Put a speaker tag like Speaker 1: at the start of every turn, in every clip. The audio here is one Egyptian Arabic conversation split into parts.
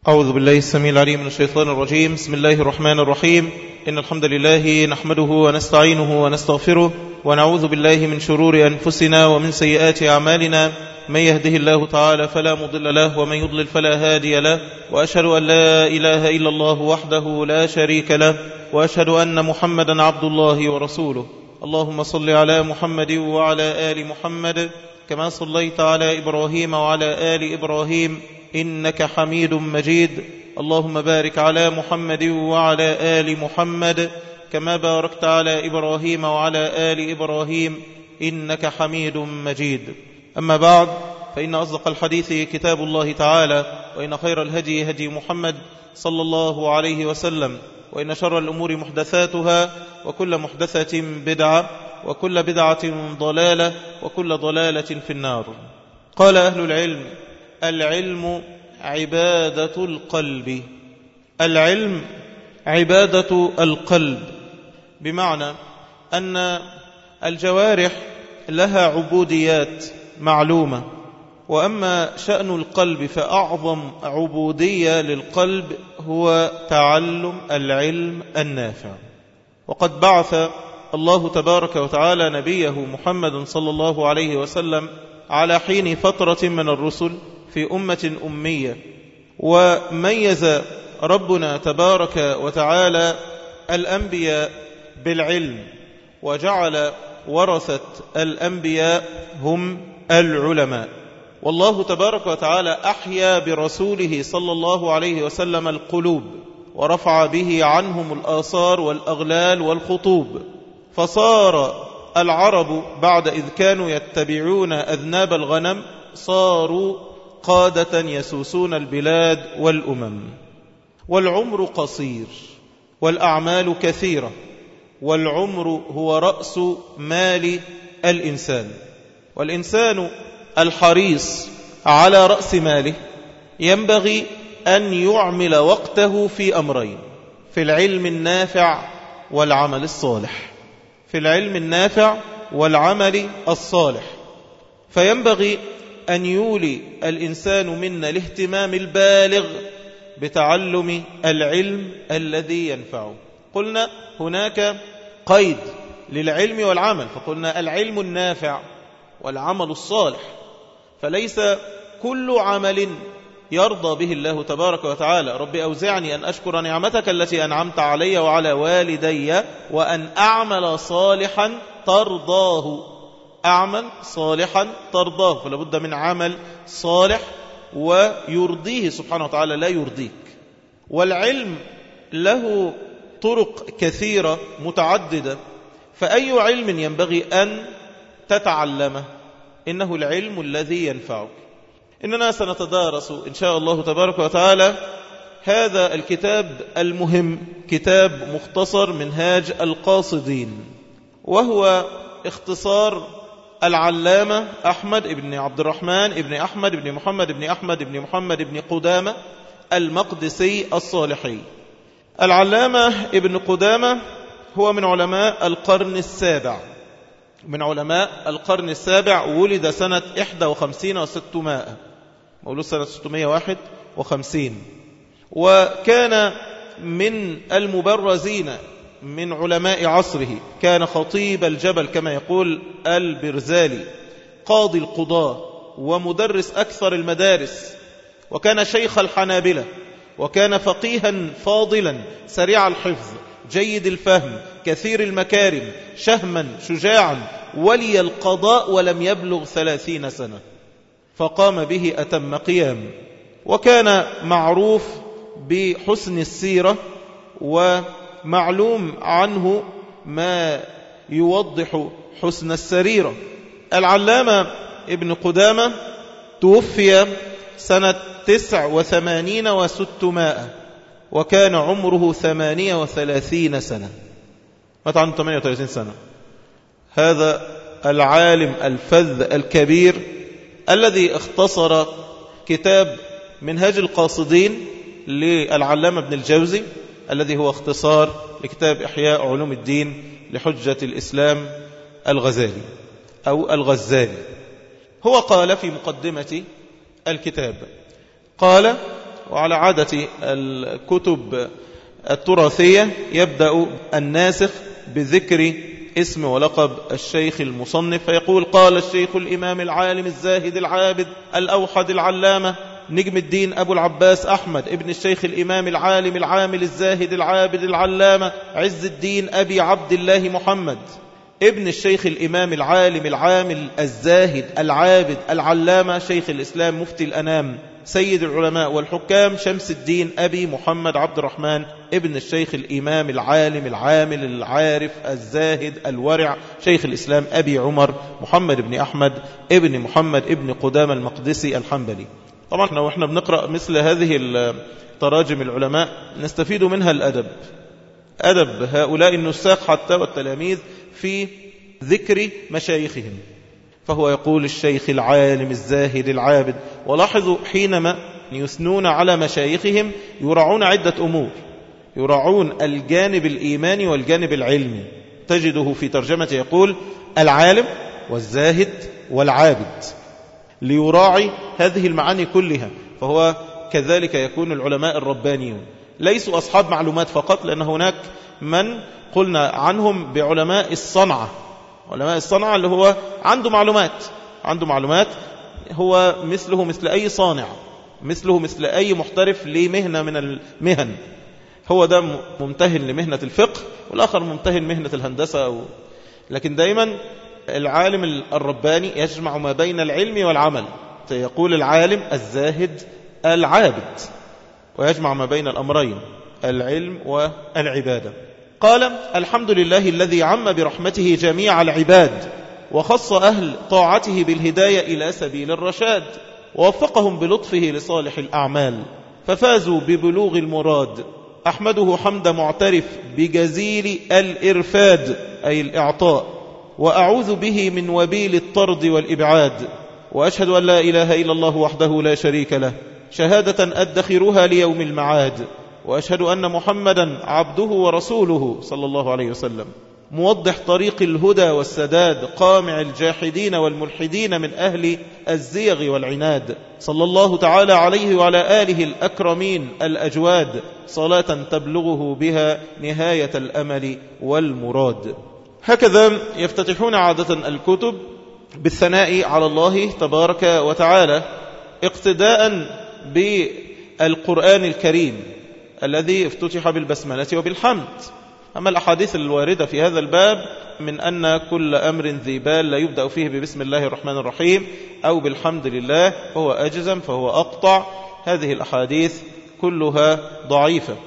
Speaker 1: أعوذ بالله السميع العليم من الشيطان الرجيم بسم الله الرحمن الرحيم إن الحمد لله نحمده ونستعينه ونستغفره ونعوذ بالله من شرور أنفسنا ومن سيئات أعمالنا من يهده الله تعالى فلا مضل له ومن يضلل فلا هادي له وأشهد أن لا إله إلا الله وحده لا شريك له وأشهد أن محمدا عبد الله ورسوله اللهم صل على محمد وعلى آل محمد كما صليت على إبراهيم وعلى آل إبراهيم إنك حميد مجيد اللهم بارك على محمد وعلى آل محمد كما باركت على إبراهيم وعلى آل إبراهيم إنك حميد مجيد أما بعد فإن أصدق الحديث كتاب الله تعالى وإن خير الهدي هدي محمد صلى الله عليه وسلم وإن شر الأمور محدثاتها وكل محدثة بدعة وكل بدعة ضلالة وكل ضلالة في النار قال أهل العلم العلم عبادة القلب العلم عبادة القلب بمعنى أن الجوارح لها عبوديات معلومة وأما شأن القلب فأعظم عبودية للقلب هو تعلم العلم النافع وقد بعث الله تبارك وتعالى نبيه محمد صلى الله عليه وسلم على حين فترة من الرسل في أمة أمية وميز ربنا تبارك وتعالى الأنبياء بالعلم وجعل ورثة الأنبياء هم العلماء والله تبارك وتعالى أحيا برسوله صلى الله عليه وسلم القلوب ورفع به عنهم الآثار والأغلال والخطوب فصار العرب بعد إذ كانوا يتبعون أذناب الغنم صاروا قادة يسوسون البلاد والأمم والعمر قصير والأعمال كثيرة والعمر هو رأس مال الإنسان والإنسان الحريص على رأس ماله ينبغي أن يعمل وقته في أمرين في العلم النافع والعمل الصالح في العلم النافع والعمل الصالح فينبغي أن يولي الإنسان منا الاهتمام البالغ بتعلم العلم الذي ينفعه قلنا هناك قيد للعلم والعمل فقلنا العلم النافع والعمل الصالح فليس كل عمل يرضى به الله تبارك وتعالى رب أوزعني أن أشكر نعمتك التي أنعمت علي وعلى والدي وأن أعمل صالحا ترضاه أعمل صالحا ترضاه فلا بد من عمل صالح ويرضيه سبحانه وتعالى لا يرضيك والعلم له طرق كثيرة متعددة فأي علم ينبغي أن تتعلمه إنه العلم الذي ينفعك إننا سنتدارس إن شاء الله تبارك وتعالى هذا الكتاب المهم كتاب مختصر منهاج القاصدين وهو اختصار العلامة أحمد بن عبد الرحمن بن أحمد بن محمد بن أحمد بن محمد بن قدامة المقدسي الصالحي العلامة ابن قدامة هو من علماء القرن السابع من علماء القرن السابع ولد سنة 51 و600 مولود سنة 651 وكان من المبرزين من علماء عصره كان خطيب الجبل كما يقول البرزالي قاضي القضاة ومدرس أكثر المدارس وكان شيخ الحنابلة وكان فقيها فاضلا سريع الحفظ جيد الفهم كثير المكارم شهما شجاعا ولي القضاء ولم يبلغ ثلاثين سنة فقام به أتم قيام وكان معروف بحسن السيرة ومعلوم عنه ما يوضح حسن السريرة العلامة ابن قدامة توفي سنة تسع وثمانين وستمائة وكان عمره ثمانية وثلاثين سنة مات عنده ثمانية وثلاثين سنة هذا العالم الفذ الكبير الذي اختصر كتاب منهاج القاصدين للعلامة ابن الجوزي الذي هو اختصار لكتاب إحياء علوم الدين لحجة الإسلام الغزالي أو الغزالي هو قال في مقدمة الكتاب قال وعلى عادة الكتب التراثية يبدأ الناسخ بذكر اسم ولقب الشيخ المصنف فيقول قال الشيخ الإمام العالم الزاهد العابد الأوحد العلامة نجم الدين أبو العباس أحمد ابن الشيخ الإمام العالم العامل الزاهد العابد العلامة عز الدين أبي عبد الله محمد ابن الشيخ الإمام العالم العامل الزاهد العابد العلامة شيخ الإسلام مفتي الأنام سيد العلماء والحكام شمس الدين أبي محمد عبد الرحمن ابن الشيخ الإمام العالم العامل العارف الزاهد الورع شيخ الإسلام أبي عمر محمد بن أحمد ابن محمد ابن قدام المقدسي الحنبلي طبعا احنا واحنا بنقرأ مثل هذه تراجم العلماء نستفيد منها الأدب أدب هؤلاء النساق حتى والتلاميذ في ذكر مشايخهم فهو يقول الشيخ العالم الزاهد العابد ولاحظوا حينما يثنون على مشايخهم يراعون عدة أمور يراعون الجانب الإيماني والجانب العلمي تجده في ترجمة يقول العالم والزاهد والعابد ليراعي هذه المعاني كلها فهو كذلك يكون العلماء الربانيون ليسوا أصحاب معلومات فقط لأن هناك من قلنا عنهم بعلماء الصنعة علماء الصنعة اللي هو عنده معلومات عنده معلومات هو مثله مثل أي صانع مثله مثل أي محترف لمهنة من المهن هو ده ممتهن لمهنة الفقه والآخر ممتهن مهنة الهندسة أو لكن دايما العالم الرباني يجمع ما بين العلم والعمل يقول العالم الزاهد العابد ويجمع ما بين الأمرين العلم والعبادة قال الحمد لله الذي عم برحمته جميع العباد وخص أهل طاعته بالهداية إلى سبيل الرشاد ووفقهم بلطفه لصالح الأعمال ففازوا ببلوغ المراد أحمده حمد معترف بجزيل الإرفاد أي الإعطاء وأعوذ به من وبيل الطرد والإبعاد وأشهد أن لا إله إلا الله وحده لا شريك له شهادة أدخرها ليوم المعاد وأشهد أن محمدا عبده ورسوله صلى الله عليه وسلم موضح طريق الهدى والسداد قامع الجاحدين والملحدين من أهل الزيغ والعناد صلى الله تعالى عليه وعلى آله الأكرمين الأجواد صلاة تبلغه بها نهاية الأمل والمراد هكذا يفتتحون عادة الكتب بالثناء على الله تبارك وتعالى اقتداء بالقرآن الكريم الذي افتتح بالبسملة وبالحمد أما الأحاديث الواردة في هذا الباب من أن كل أمر ذي بال لا يبدأ فيه ببسم الله الرحمن الرحيم أو بالحمد لله فهو أجزم فهو أقطع هذه الأحاديث كلها ضعيفة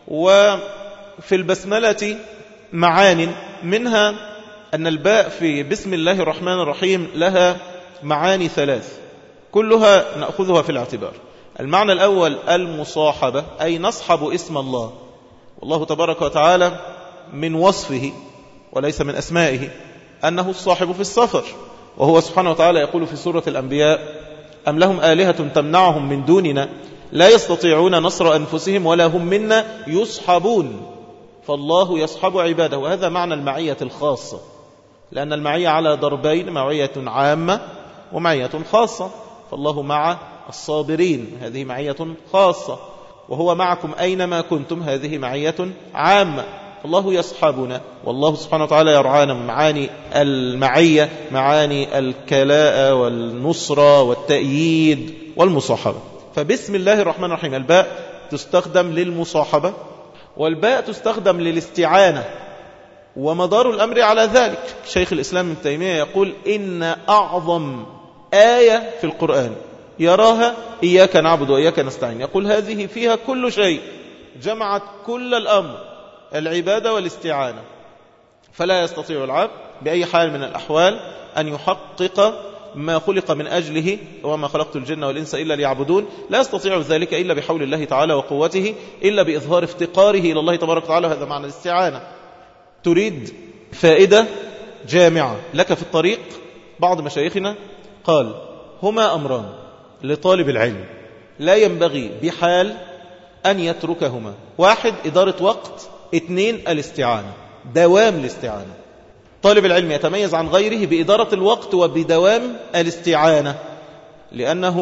Speaker 1: وفي البسملة معان منها أن الباء في بسم الله الرحمن الرحيم لها معاني ثلاث كلها نأخذها في الاعتبار المعنى الأول المصاحبة أي نصحب اسم الله والله تبارك وتعالى من وصفه وليس من أسمائه أنه الصاحب في السفر وهو سبحانه وتعالى يقول في سورة الأنبياء أم لهم آلهة تمنعهم من دوننا لا يستطيعون نصر أنفسهم ولا هم منا يصحبون فالله يصحب عباده وهذا معنى المعية الخاصة لأن المعية على ضربين معية عامة ومعية خاصة فالله مع الصابرين هذه معية خاصة وهو معكم أينما كنتم هذه معية عامة الله يصحبنا والله سبحانه وتعالى يرعانا معاني المعية معاني الكلاء والنصرة والتأييد والمصاحبة فبسم الله الرحمن الرحيم الباء تستخدم للمصاحبة والباء تستخدم للاستعانة ومدار الأمر على ذلك شيخ الإسلام ابن تيمية يقول إن أعظم آية في القرآن يراها إياك نعبد وإياك نستعين يقول هذه فيها كل شيء جمعت كل الأمر العبادة والاستعانة فلا يستطيع العبد بأي حال من الأحوال أن يحقق ما خلق من أجله وما خلقت الجن والإنس إلا ليعبدون لا يستطيع ذلك إلا بحول الله تعالى وقوته إلا بإظهار افتقاره إلى الله تبارك وتعالى هذا معنى الاستعانة تريد فائدة جامعة لك في الطريق بعض مشايخنا قال هما أمران لطالب العلم لا ينبغي بحال أن يتركهما واحد إدارة وقت اثنين الاستعانة دوام الاستعانة طالب العلم يتميز عن غيره بإدارة الوقت وبدوام الاستعانة لأنه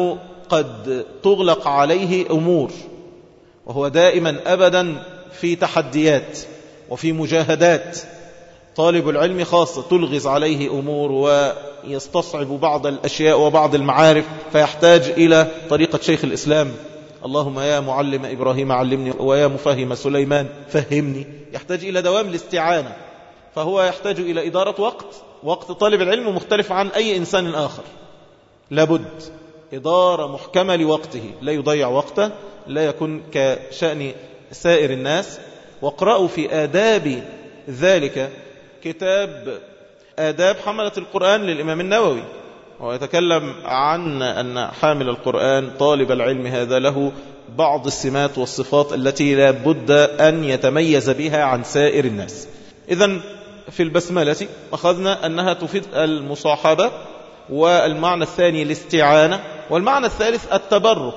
Speaker 1: قد تغلق عليه أمور وهو دائما أبدا في تحديات وفي مجاهدات طالب العلم خاصة تلغز عليه أمور ويستصعب بعض الأشياء وبعض المعارف فيحتاج إلى طريقة شيخ الإسلام اللهم يا معلم إبراهيم علمني ويا مفهم سليمان فهمني يحتاج إلى دوام الاستعانة فهو يحتاج إلى إدارة وقت وقت طالب العلم مختلف عن أي إنسان آخر لابد إدارة محكمة لوقته لا يضيع وقته لا يكون كشأن سائر الناس واقرأوا في آداب ذلك كتاب آداب حملة القرآن للإمام النووي ويتكلم عن أن حامل القرآن طالب العلم هذا له بعض السمات والصفات التي لا بد أن يتميز بها عن سائر الناس إذا في البسملة أخذنا أنها تفيد المصاحبة والمعنى الثاني الاستعانة والمعنى الثالث التبرك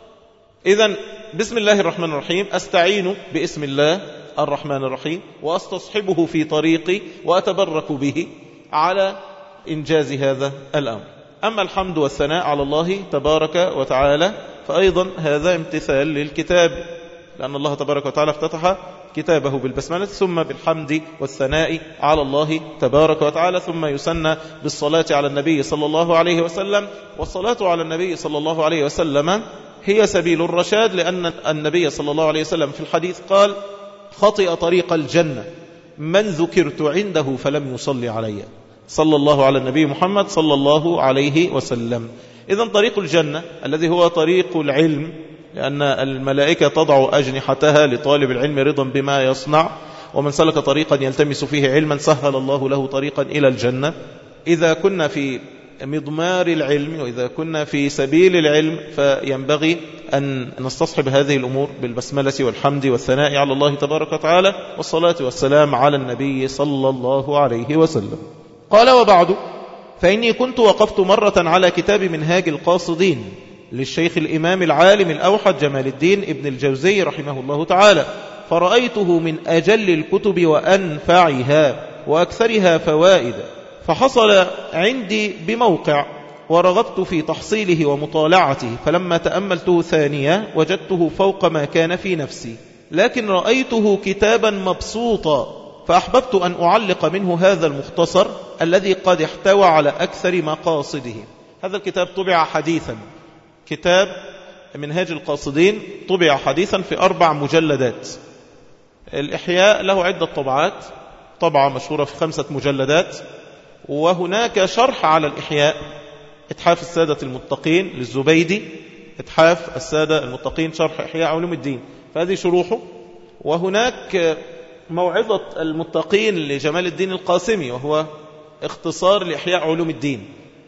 Speaker 1: إذا بسم الله الرحمن الرحيم أستعين باسم الله الرحمن الرحيم وأستصحبه في طريقي وأتبرك به على إنجاز هذا الأمر أما الحمد والثناء على الله تبارك وتعالى فأيضا هذا امتثال للكتاب لأن الله تبارك وتعالى افتتح كتابه بالبسملة ثم بالحمد والثناء على الله تبارك وتعالى ثم يسنى بالصلاة على النبي صلى الله عليه وسلم والصلاة على النبي صلى الله عليه وسلم هي سبيل الرشاد لأن النبي صلى الله عليه وسلم في الحديث قال خطئ طريق الجنة من ذكرت عنده فلم يصلي علي صلى الله على النبي محمد صلى الله عليه وسلم إذا طريق الجنة الذي هو طريق العلم لأن الملائكة تضع أجنحتها لطالب العلم رضا بما يصنع ومن سلك طريقا يلتمس فيه علما سهل الله له طريقا إلى الجنة إذا كنا في مضمار العلم وإذا كنا في سبيل العلم فينبغي أن نستصحب هذه الأمور بالبسملة والحمد والثناء على الله تبارك وتعالى والصلاة والسلام على النبي صلى الله عليه وسلم قال وبعد فإني كنت وقفت مرة على كتاب منهاج القاصدين للشيخ الإمام العالم الأوحد جمال الدين ابن الجوزي رحمه الله تعالى فرأيته من أجل الكتب وأنفعها وأكثرها فوائد فحصل عندي بموقع ورغبت في تحصيله ومطالعته فلما تأملته ثانية وجدته فوق ما كان في نفسي لكن رأيته كتابا مبسوطا فأحببت أن أعلق منه هذا المختصر الذي قد احتوى على أكثر مقاصده هذا الكتاب طبع حديثا كتاب منهاج القاصدين طبع حديثا في أربع مجلدات الإحياء له عدة طبعات طبعة مشهورة في خمسة مجلدات وهناك شرح على الإحياء اتحاف السادة المتقين للزبيدي اتحاف السادة المتقين شرح إحياء علوم الدين فهذه شروحه وهناك موعظة المتقين لجمال الدين القاسمي وهو اختصار لإحياء علوم الدين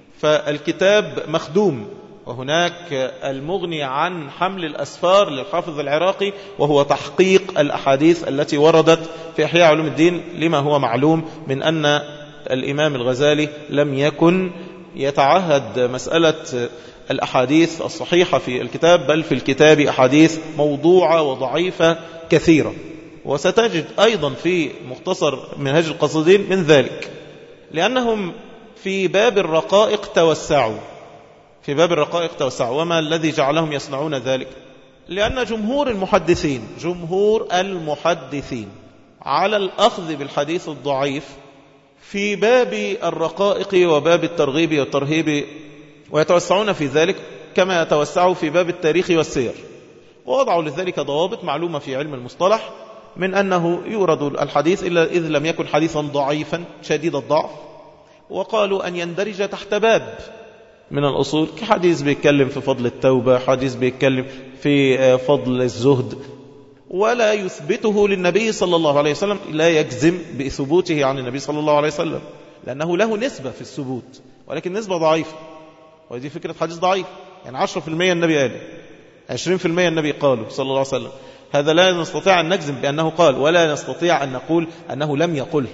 Speaker 1: فالكتاب مخدوم وهناك المغني عن حمل الأسفار للحافظ العراقي وهو تحقيق الأحاديث التي وردت في إحياء علوم الدين لما هو معلوم من أن الإمام الغزالي لم يكن يتعهد مسألة الأحاديث الصحيحة في الكتاب بل في الكتاب أحاديث موضوعة وضعيفة كثيرة وستجد أيضا في مختصر منهج القصدين من ذلك لأنهم في باب الرقائق توسعوا في باب الرقائق توسعوا وما الذي جعلهم يصنعون ذلك لأن جمهور المحدثين جمهور المحدثين على الأخذ بالحديث الضعيف في باب الرقائق وباب الترغيب والترهيب ويتوسعون في ذلك كما يتوسعوا في باب التاريخ والسير ووضعوا لذلك ضوابط معلومة في علم المصطلح من أنه يورد الحديث إلا إذ لم يكن حديثا ضعيفا شديد الضعف وقالوا أن يندرج تحت باب من الأصول كحديث بيتكلم في فضل التوبة حديث بيتكلم في فضل الزهد ولا يثبته للنبي صلى الله عليه وسلم لا يجزم بثبوته عن النبي صلى الله عليه وسلم لأنه له نسبة في الثبوت ولكن نسبة ضعيفة ودي فكرة حديث ضعيف يعني 10% النبي قال 20% النبي قاله صلى الله عليه وسلم هذا لا نستطيع أن نجزم بأنه قال ولا نستطيع أن نقول أنه لم يقل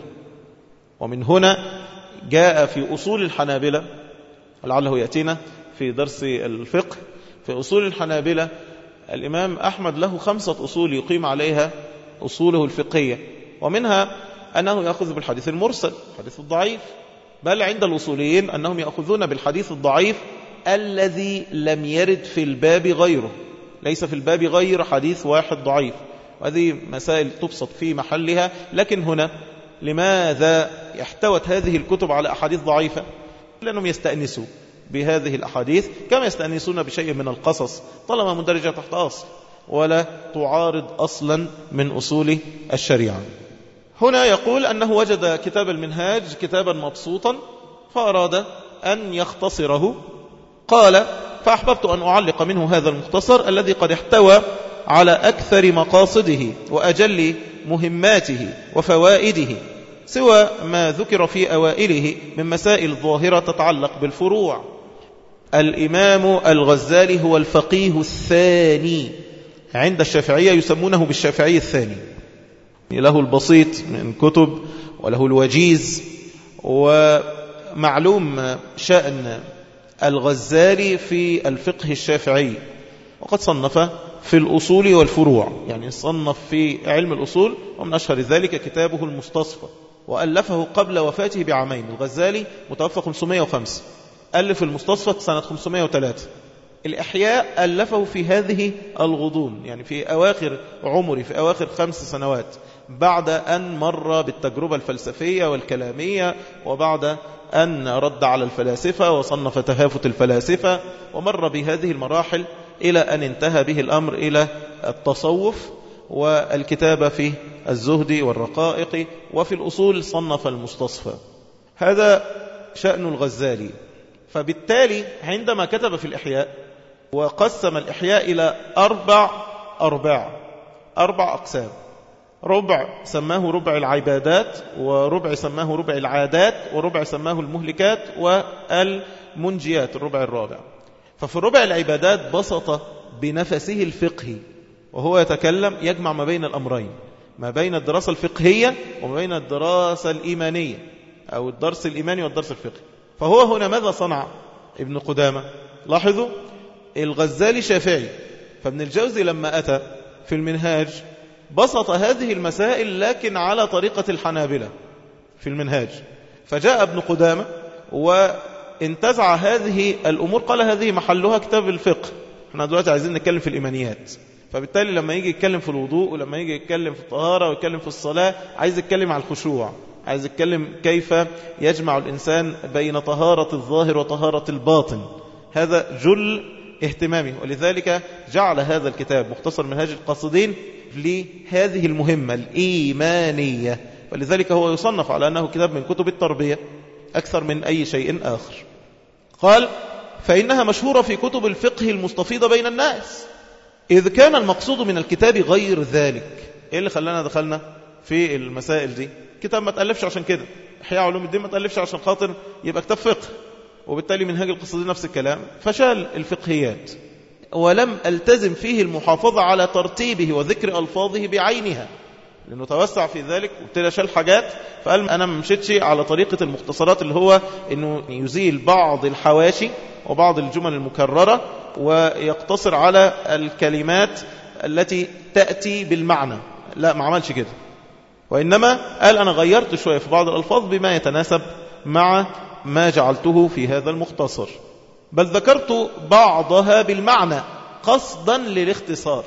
Speaker 1: ومن هنا جاء في أصول الحنابلة لعله يأتينا في درس الفقه في أصول الحنابلة الإمام أحمد له خمسة أصول يقيم عليها أصوله الفقهية ومنها أنه يأخذ بالحديث المرسل الحديث الضعيف بل عند الأصوليين أنهم يأخذون بالحديث الضعيف الذي لم يرد في الباب غيره ليس في الباب غير حديث واحد ضعيف وهذه مسائل تبسط في محلها لكن هنا لماذا احتوت هذه الكتب على أحاديث ضعيفة لأنهم يستأنسوا بهذه الأحاديث كما يستأنسون بشيء من القصص طالما مندرجة تحت أصل ولا تعارض أصلا من أصول الشريعة هنا يقول أنه وجد كتاب المنهاج كتابا مبسوطا فأراد أن يختصره قال فأحببت أن أعلق منه هذا المختصر الذي قد احتوى على أكثر مقاصده وأجل مهماته وفوائده سوى ما ذكر في أوائله من مسائل ظاهرة تتعلق بالفروع الإمام الغزالي هو الفقيه الثاني عند الشافعية يسمونه بالشافعي الثاني له البسيط من كتب وله الوجيز ومعلوم شأن الغزالي في الفقه الشافعي وقد صنف في الأصول والفروع يعني صنف في علم الأصول ومن أشهر ذلك كتابه المستصفى وألفه قبل وفاته بعامين الغزالي متوفى 505 ألف المستصفى سنة 503 الإحياء ألفه في هذه الغضون يعني في أواخر عمري في أواخر خمس سنوات بعد أن مر بالتجربة الفلسفية والكلامية وبعد أن رد على الفلاسفة وصنف تهافت الفلاسفة ومر بهذه المراحل إلى أن انتهى به الأمر إلى التصوف والكتابة في الزهد والرقائق وفي الأصول صنف المستصفى هذا شأن الغزالي فبالتالي عندما كتب في الإحياء وقسم الإحياء إلى أربع أرباع أربع أقسام ربع سماه ربع العبادات وربع سماه ربع العادات وربع سماه المهلكات والمنجيات الربع الرابع ففي ربع العبادات بسط بنفسه الفقهي وهو يتكلم يجمع ما بين الأمرين ما بين الدراسة الفقهية وما بين الدراسة الإيمانية أو الدرس الإيماني والدرس الفقهي فهو هنا ماذا صنع ابن قدامة لاحظوا الغزالي شافعي فابن الجوزي لما أتى في المنهاج بسط هذه المسائل لكن على طريقة الحنابلة في المنهاج فجاء ابن قدامة وانتزع هذه الأمور قال هذه محلها كتاب الفقه احنا دلوقتي عايزين نتكلم في الإيمانيات فبالتالي لما يجي يتكلم في الوضوء ولما يجي يتكلم في الطهارة ويتكلم في الصلاة عايز يتكلم على الخشوع عايز يتكلم كيف يجمع الإنسان بين طهارة الظاهر وطهارة الباطن هذا جل اهتمامه ولذلك جعل هذا الكتاب مختصر منهاج القاصدين لهذه المهمة الإيمانية ولذلك هو يصنف على أنه كتاب من كتب التربية أكثر من أي شيء آخر قال فإنها مشهورة في كتب الفقه المستفيضة بين الناس إذ كان المقصود من الكتاب غير ذلك إيه اللي خلانا دخلنا في المسائل دي كتاب ما تألفش عشان كده إحياء علوم الدين ما تألفش عشان خاطر يبقى كتاب فقه وبالتالي منهاج القصة دي نفس الكلام فشال الفقهيات ولم التزم فيه المحافظة على ترتيبه وذكر ألفاظه بعينها لأنه توسع في ذلك وابتدى شال حاجات فقال أنا ما مشيتش على طريقة المختصرات اللي هو أنه يزيل بعض الحواشي وبعض الجمل المكررة ويقتصر على الكلمات التي تأتي بالمعنى لا ما عملش كده وإنما قال أنا غيرت شوية في بعض الألفاظ بما يتناسب مع ما جعلته في هذا المختصر بل ذكرت بعضها بالمعنى قصدا للاختصار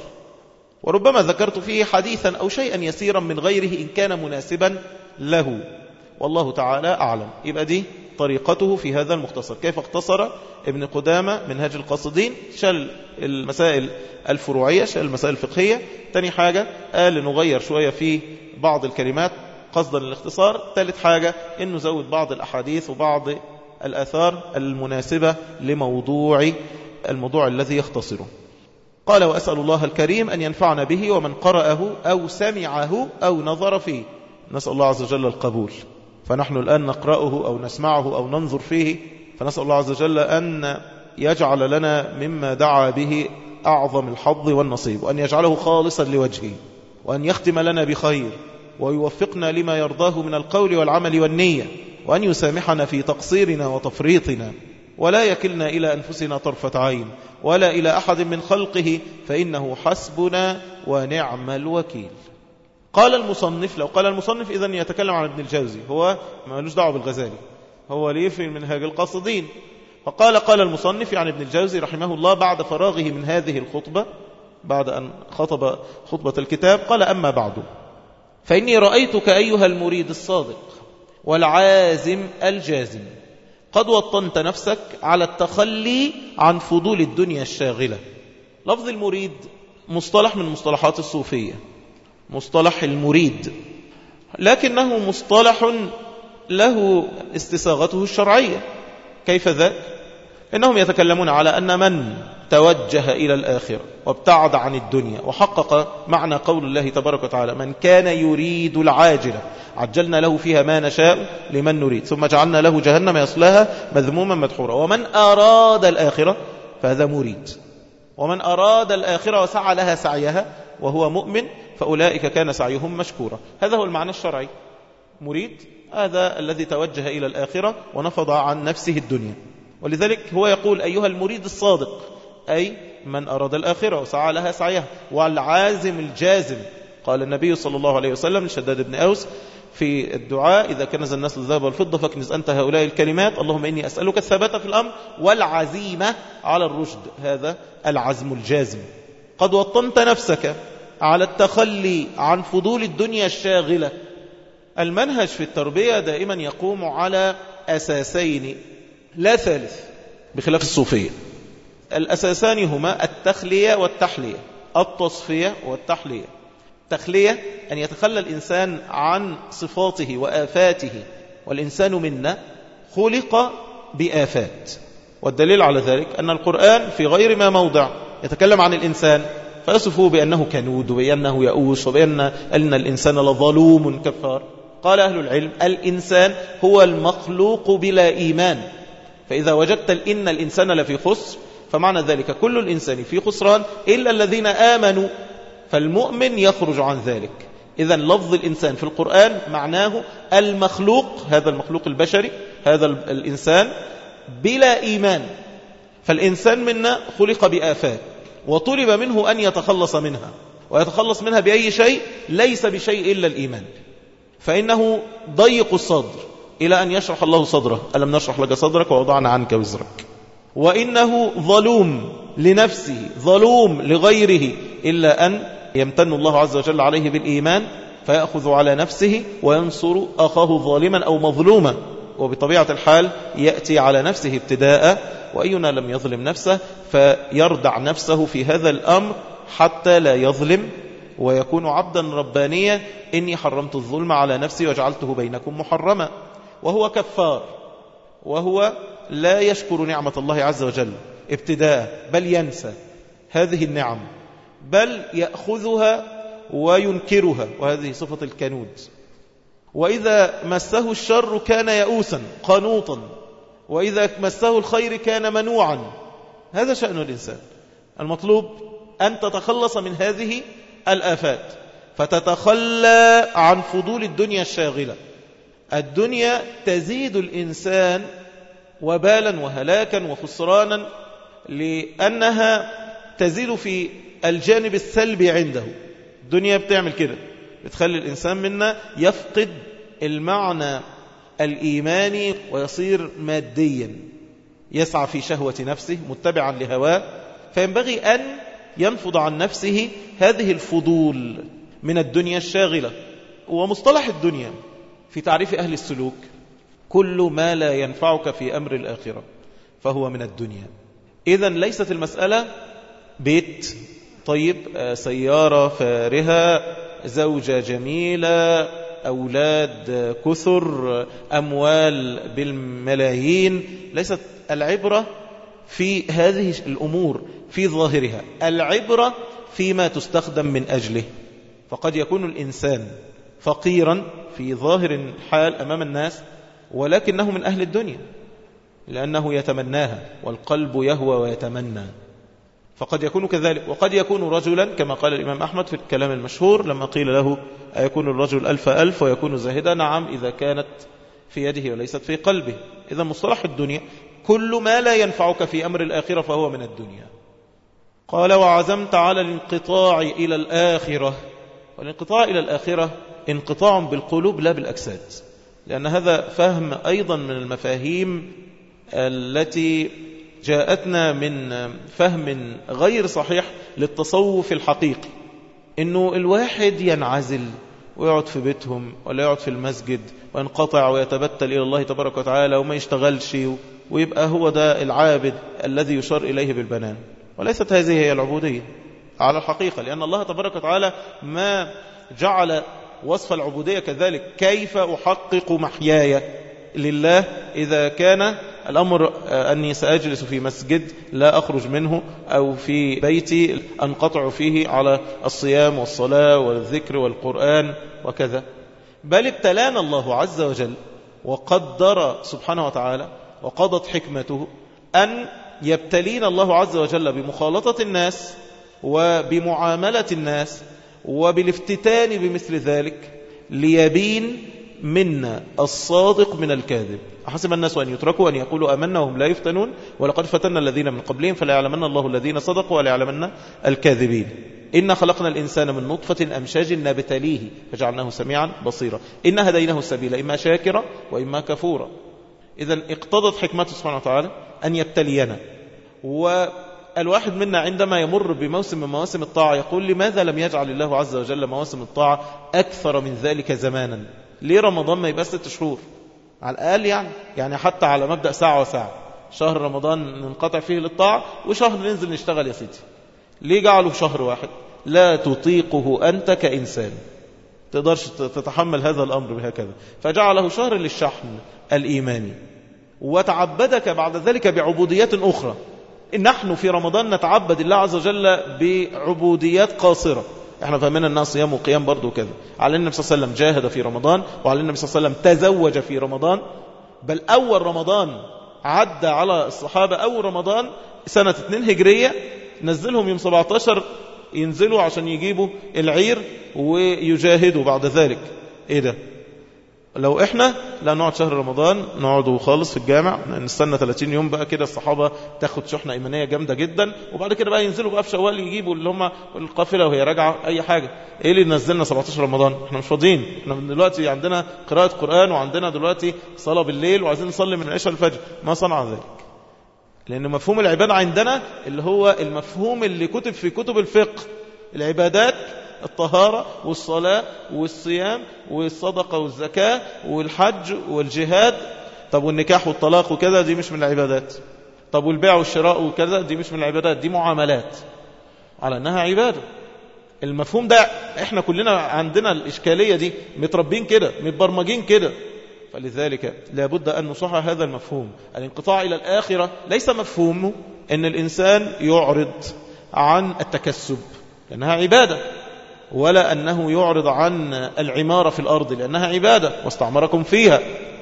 Speaker 1: وربما ذكرت فيه حديثا أو شيئا يسيرا من غيره إن كان مناسبا له والله تعالى أعلم يبقى دي طريقته في هذا المختصر كيف اختصر ابن قدامة منهاج القاصدين شل المسائل الفروعية شل المسائل الفقهية تاني حاجة قال نغير شوية في بعض الكلمات قصدا للاختصار ثالث حاجة انه زود بعض الأحاديث وبعض الآثار المناسبة لموضوع الموضوع الذي يختصره قال وأسأل الله الكريم أن ينفعنا به ومن قرأه أو سمعه أو نظر فيه نسأل الله عز وجل القبول فنحن الآن نقرأه أو نسمعه أو ننظر فيه فنسأل الله عز وجل أن يجعل لنا مما دعا به أعظم الحظ والنصيب وأن يجعله خالصا لوجهه وأن يختم لنا بخير ويوفقنا لما يرضاه من القول والعمل والنية وأن يسامحنا في تقصيرنا وتفريطنا ولا يكلنا إلى أنفسنا طرفة عين ولا إلى أحد من خلقه فإنه حسبنا ونعم الوكيل قال المصنف لو قال المصنف إذن يتكلم عن ابن الجوزي هو ما لوش دعوه بالغزالي هو ليه في منهاج القاصدين فقال قال المصنف يعني ابن الجوزي رحمه الله بعد فراغه من هذه الخطبة بعد أن خطب خطبة الكتاب قال أما بعد فإني رأيتك أيها المريد الصادق والعازم الجازم قد وطنت نفسك على التخلي عن فضول الدنيا الشاغلة لفظ المريد مصطلح من مصطلحات الصوفية مصطلح المريد لكنه مصطلح له استساغته الشرعية كيف ذاك؟ إنهم يتكلمون على أن من توجه إلى الآخرة وابتعد عن الدنيا وحقق معنى قول الله تبارك وتعالى من كان يريد العاجلة عجلنا له فيها ما نشاء لمن نريد ثم جعلنا له جهنم يصلاها مذموما مدحورا ومن أراد الآخرة فهذا مريد ومن أراد الآخرة وسعى لها سعيها وهو مؤمن فأولئك كان سعيهم مشكورا هذا هو المعنى الشرعي مريد هذا الذي توجه إلى الآخرة ونفض عن نفسه الدنيا ولذلك هو يقول أيها المريد الصادق أي من أراد الآخرة وسعى لها سعيها والعازم الجازم قال النبي صلى الله عليه وسلم لشداد بن أوس في الدعاء إذا كنز الناس الذهب والفضة فاكنز أنت هؤلاء الكلمات اللهم إني أسألك الثبات في الأمر والعزيمة على الرشد هذا العزم الجازم قد وطنت نفسك على التخلي عن فضول الدنيا الشاغلة المنهج في التربية دائما يقوم على أساسين لا ثالث بخلاف الصوفية الأساسان هما التخلية والتحلية التصفية والتحلية التخلية أن يتخلى الإنسان عن صفاته وآفاته والإنسان منا خلق بآفات والدليل على ذلك أن القرآن في غير ما موضع يتكلم عن الإنسان فيصفه بأنه كنود وبأنه يئوس وبأن أن الإنسان لظلوم كفار قال أهل العلم الإنسان هو المخلوق بلا إيمان فإذا وجدت إن الإنسان لفي خسر فمعنى ذلك كل الإنسان في خسران إلا الذين آمنوا فالمؤمن يخرج عن ذلك إذا لفظ الإنسان في القرآن معناه المخلوق هذا المخلوق البشري هذا الإنسان بلا إيمان فالإنسان منا خلق بآفات وطلب منه أن يتخلص منها ويتخلص منها بأي شيء ليس بشيء إلا الإيمان فإنه ضيق الصدر إلى أن يشرح الله صدره ألم نشرح لك صدرك ووضعنا عنك وزرك وإنه ظلوم لنفسه ظلوم لغيره إلا أن يمتن الله عز وجل عليه بالإيمان فيأخذ على نفسه وينصر أخاه ظالما أو مظلوما وبطبيعة الحال يأتي على نفسه ابتداء وأينا لم يظلم نفسه فيردع نفسه في هذا الأمر حتى لا يظلم ويكون عبدا ربانيا إني حرمت الظلم على نفسي وجعلته بينكم محرما وهو كفار وهو لا يشكر نعمة الله عز وجل ابتداء بل ينسى هذه النعم بل يأخذها وينكرها وهذه صفة الكنود وإذا مسه الشر كان يئوسا قنوطا وإذا مسه الخير كان منوعا هذا شأن الإنسان المطلوب أن تتخلص من هذه الآفات فتتخلى عن فضول الدنيا الشاغلة الدنيا تزيد الإنسان وبالا وهلاكا وخسرانا لأنها تزيد في الجانب السلبي عنده الدنيا بتعمل كده بتخلي الإنسان منا يفقد المعنى الإيماني ويصير ماديا يسعى في شهوة نفسه متبعا لهواه فينبغي أن ينفض عن نفسه هذه الفضول من الدنيا الشاغلة ومصطلح الدنيا في تعريف أهل السلوك كل ما لا ينفعك في أمر الآخرة فهو من الدنيا إذا ليست المسألة بيت طيب سيارة فارهة زوجة جميلة أولاد كثر أموال بالملايين ليست العبرة في هذه الأمور في ظاهرها العبرة فيما تستخدم من أجله فقد يكون الإنسان فقيرا في ظاهر الحال أمام الناس ولكنه من أهل الدنيا لأنه يتمناها والقلب يهوى ويتمنى فقد يكون كذلك وقد يكون رجلا كما قال الإمام أحمد في الكلام المشهور لما قيل له أيكون الرجل ألف ألف ويكون زاهدا نعم إذا كانت في يده وليست في قلبه إذا مصطلح الدنيا كل ما لا ينفعك في أمر الآخرة فهو من الدنيا قال وعزمت على الانقطاع إلى الآخرة والانقطاع إلى الآخرة انقطاع بالقلوب لا بالأجساد لأن هذا فهم أيضا من المفاهيم التي جاءتنا من فهم غير صحيح للتصوف الحقيقي انه الواحد ينعزل ويقعد في بيتهم ولا يقعد في المسجد وينقطع ويتبتل إلى الله تبارك وتعالى وما يشتغلش ويبقى هو ده العابد الذي يشار إليه بالبنان وليست هذه هي العبودية على الحقيقة لأن الله تبارك وتعالى ما جعل وصف العبودية كذلك كيف أحقق محياي لله إذا كان الأمر أني سأجلس في مسجد لا أخرج منه أو في بيتي أنقطع فيه على الصيام والصلاة والذكر والقرآن وكذا بل ابتلانا الله عز وجل وقدر سبحانه وتعالى وقضت حكمته أن يبتلين الله عز وجل بمخالطة الناس وبمعاملة الناس وبالافتتان بمثل ذلك ليبين منا الصادق من الكاذب أحسب الناس أن يتركوا أن يقولوا أمنا وهم لا يفتنون ولقد فتنا الذين من قبلهم فلا يعلمن الله الذين صدقوا ولا يعلمن الكاذبين إنا خلقنا الإنسان من نطفة أمشاج نبتليه فجعلناه سميعا بصيرا إن هديناه السبيل إما شاكرا وإما كفورا إذا اقتضت حكمته سبحانه وتعالى أن يبتلينا والواحد منا عندما يمر بموسم من مواسم الطاعة يقول لماذا لم يجعل الله عز وجل مواسم الطاعة أكثر من ذلك زمانا ليه رمضان ما يبقى ست شهور على الأقل يعني يعني حتى على مبدأ ساعة وساعة شهر رمضان ننقطع فيه للطاعة وشهر ننزل نشتغل يا سيدي ليه جعله شهر واحد لا تطيقه أنت كإنسان تقدرش تتحمل هذا الأمر بهكذا فجعله شهر للشحن الإيماني وتعبدك بعد ذلك بعبوديات أخرى نحن في رمضان نتعبد الله عز وجل بعبوديات قاصرة احنا فهمنا انها صيام وقيام برضه وكذا على النبي صلى الله عليه وسلم جاهد في رمضان وعلى النبي صلى الله عليه وسلم تزوج في رمضان بل أول رمضان عدى على الصحابة أول رمضان سنة 2 هجرية نزلهم يوم 17 ينزلوا عشان يجيبوا العير ويجاهدوا بعد ذلك ايه ده لو احنا لا نقعد شهر رمضان نقعد خالص في الجامع نستنى 30 يوم بقى كده الصحابة تاخد شحنة ايمانية جامدة جدا وبعد كده بقى ينزلوا بقى في شوال يجيبوا اللي هم القافلة وهي راجعة اي حاجة ايه اللي نزلنا 17 رمضان احنا مش فاضيين احنا دلوقتي عندنا قراءة قرآن وعندنا دلوقتي صلاة بالليل وعايزين نصلي من العشاء الفجر ما صنع ذلك لأن مفهوم العبادة عندنا اللي هو المفهوم اللي كتب في كتب الفقه العبادات الطهارة والصلاة والصيام والصدقة والزكاة والحج والجهاد طب والنكاح والطلاق وكذا دي مش من العبادات طب والبيع والشراء وكذا دي مش من العبادات دي معاملات على أنها عبادة المفهوم ده احنا كلنا عندنا الإشكالية دي متربين كده متبرمجين كده فلذلك لابد أن نصحح هذا المفهوم الانقطاع إلى الآخرة ليس مفهومه أن الإنسان يعرض عن التكسب لأنها عبادة ولا أنه يعرض عن العمارة في الأرض لأنها عبادة واستعمركم فيها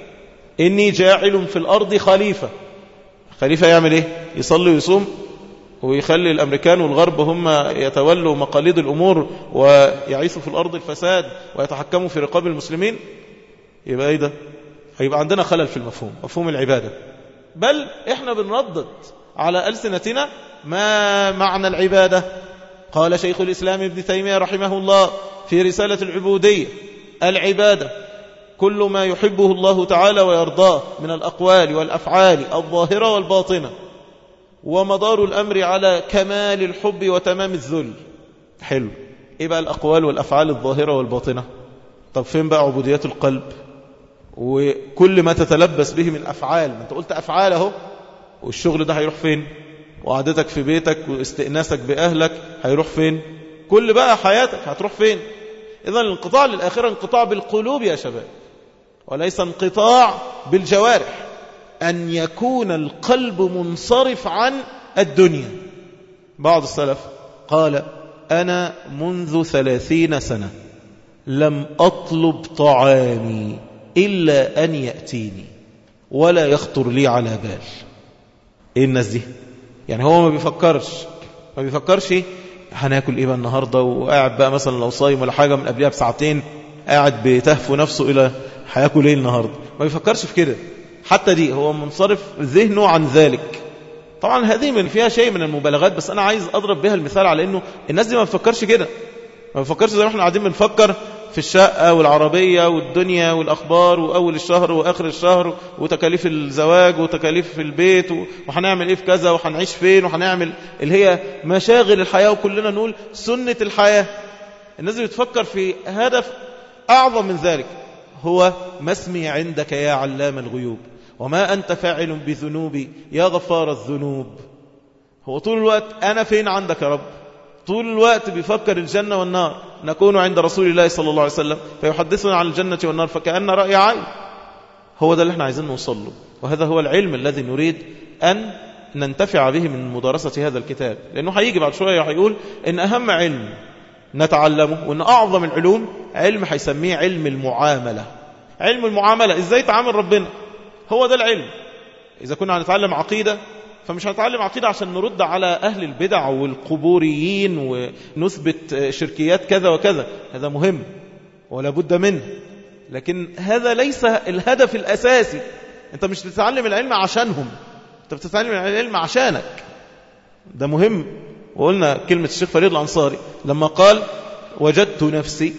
Speaker 1: إني جاعل في الأرض خليفة خليفة يعمل إيه يصلي ويصوم ويخلي الأمريكان والغرب هم يتولوا مقاليد الأمور ويعيثوا في الأرض الفساد ويتحكموا في رقاب المسلمين يبقى إيه ده هيبقى عندنا خلل في المفهوم مفهوم العبادة بل إحنا بنردد على ألسنتنا ما معنى العبادة قال شيخ الإسلام ابن تيمية رحمه الله في رسالة العبودية العبادة كل ما يحبه الله تعالى ويرضاه من الأقوال والأفعال الظاهرة والباطنة ومدار الأمر على كمال الحب وتمام الذل حلو إيه بقى الأقوال والأفعال الظاهرة والباطنة طب فين بقى عبوديات القلب وكل ما تتلبس به من أفعال ما أنت قلت أفعال اهو والشغل ده هيروح فين وقعدتك في بيتك واستئناسك بأهلك هيروح فين كل بقى حياتك هتروح فين إذا الانقطاع للآخرة انقطاع بالقلوب يا شباب وليس انقطاع بالجوارح أن يكون القلب منصرف عن الدنيا بعض السلف قال أنا منذ ثلاثين سنة لم أطلب طعامي إلا أن يأتيني ولا يخطر لي على بال إيه الناس دي يعني هو ما بيفكرش ما بيفكرش هناكل ايه بقى النهارده وقاعد بقى مثلا لو صايم ولا حاجه من قبلها بساعتين قاعد بيتهفو نفسه الى هياكل ايه النهارده ما بيفكرش في كده حتى دي هو منصرف ذهنه عن ذلك طبعا هذه من فيها شيء من المبالغات بس انا عايز اضرب بها المثال على انه الناس دي ما بتفكرش كده ما بتفكرش زي ما احنا قاعدين بنفكر في الشقة والعربية والدنيا والأخبار وأول الشهر وآخر الشهر وتكاليف الزواج وتكاليف البيت وهنعمل إيه في كذا وهنعيش فين وهنعمل اللي هي مشاغل الحياة وكلنا نقول سنة الحياة الناس بتفكر في هدف أعظم من ذلك هو ما اسمي عندك يا علام الغيوب وما أنت فاعل بذنوبي يا غفار الذنوب هو طول الوقت أنا فين عندك يا رب طول الوقت بيفكر الجنة والنار نكون عند رسول الله صلى الله عليه وسلم فيحدثنا عن الجنة والنار فكأن رأي عين هو ده اللي احنا عايزين نوصل له وهذا هو العلم الذي نريد أن ننتفع به من مدارسة هذا الكتاب لأنه هيجي بعد شوية هيقول إن أهم علم نتعلمه وإن أعظم العلوم علم هيسميه علم المعاملة علم المعاملة إزاي تعامل ربنا هو ده العلم إذا كنا هنتعلم عقيدة فمش هنتعلم عقيدة عشان نرد على أهل البدع والقبوريين ونثبت شركيات كذا وكذا هذا مهم ولا بد منه لكن هذا ليس الهدف الأساسي أنت مش بتتعلم العلم عشانهم أنت بتتعلم العلم عشانك ده مهم وقلنا كلمة الشيخ فريد الأنصاري لما قال وجدت نفسي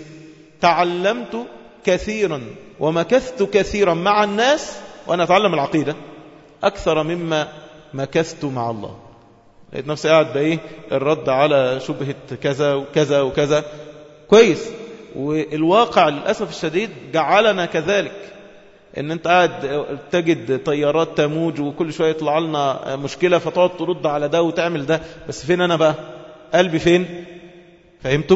Speaker 1: تعلمت كثيرا ومكثت كثيرا مع الناس وأنا أتعلم العقيدة أكثر مما مكثت مع الله لقيت نفسي قاعد بإيه الرد على شبهة كذا وكذا وكذا كويس والواقع للأسف الشديد جعلنا كذلك ان انت قاعد تجد طيارات تموج وكل شوية يطلع لنا مشكلة فتقعد ترد على ده وتعمل ده بس فين انا بقى قلبي فين فهمتم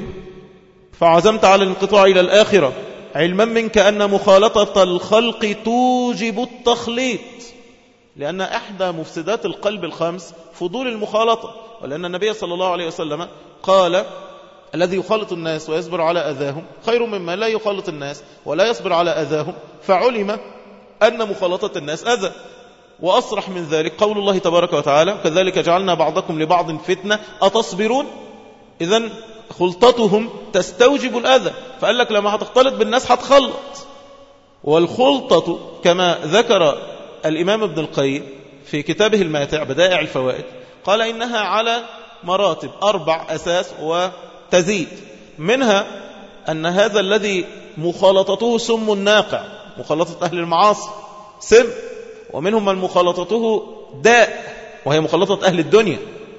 Speaker 1: فعزمت على الانقطاع الى الاخرة علما منك ان مخالطة الخلق توجب التخليط لأن إحدى مفسدات القلب الخمس فضول المخالطة ولأن النبي صلى الله عليه وسلم قال الذي يخالط الناس ويصبر على أذاهم خير مما لا يخالط الناس ولا يصبر على أذاهم فعلم أن مخالطة الناس أذى وأصرح من ذلك قول الله تبارك وتعالى كذلك جعلنا بعضكم لبعض فتنة أتصبرون إذا خلطتهم تستوجب الأذى فقال لك لما هتختلط بالناس هتخلط والخلطة كما ذكر الإمام ابن القيم في كتابه الماتع بدائع الفوائد قال إنها على مراتب أربع أساس وتزيد منها أن هذا الذي مخالطته سم ناقع مخالطة أهل المعاصي سم ومنهم من مخالطته داء وهي مخالطة أهل الدنيا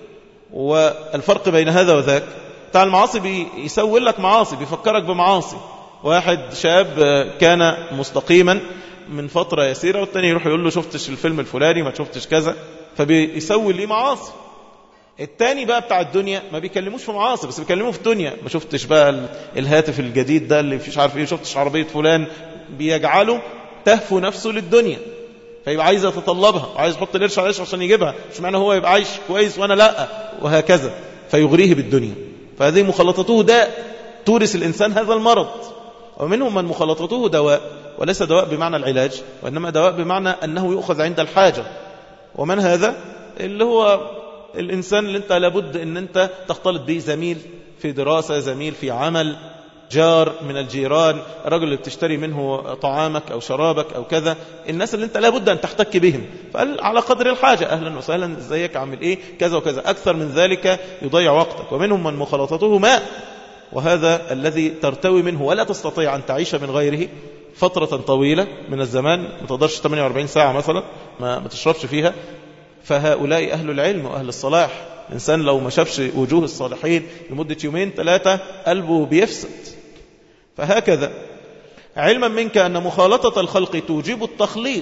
Speaker 1: والفرق بين هذا وذاك بتاع المعاصي بيسول لك معاصي بيفكرك بمعاصي واحد شاب كان مستقيما من فترة يسيرة والتاني يروح يقول له شفتش الفيلم الفلاني ما شفتش كذا فبيسوي ليه معاصي التاني بقى بتاع الدنيا ما بيكلموش في معاصي بس بيكلموا في الدنيا ما شفتش بقى الهاتف الجديد ده اللي مش عارف ايه شفتش عربية فلان بيجعله تهفو نفسه للدنيا فيبقى عايز يتطلبها وعايز يحط القرش على عشان يجيبها مش معنى هو يبقى عايش كويس وانا لا وهكذا فيغريه بالدنيا فهذه مخالطته داء تورث الإنسان هذا المرض ومنهم من مخالطته دواء وليس دواء بمعنى العلاج وإنما دواء بمعنى أنه يؤخذ عند الحاجة ومن هذا اللي هو الإنسان اللي أنت لابد أن أنت تختلط به زميل في دراسة زميل في عمل جار من الجيران الرجل اللي بتشتري منه طعامك أو شرابك أو كذا الناس اللي أنت لابد أن تحتك بهم فقال على قدر الحاجة أهلا وسهلا ازيك عامل إيه كذا وكذا أكثر من ذلك يضيع وقتك ومنهم من مخالطته ماء وهذا الذي ترتوي منه ولا تستطيع أن تعيش من غيره فترة طويلة من الزمان ما تقدرش 48 ساعة مثلا ما, ما تشربش فيها فهؤلاء أهل العلم وأهل الصلاح الإنسان لو ما شافش وجوه الصالحين لمدة يومين ثلاثة قلبه بيفسد فهكذا علما منك أن مخالطة الخلق توجب التخليط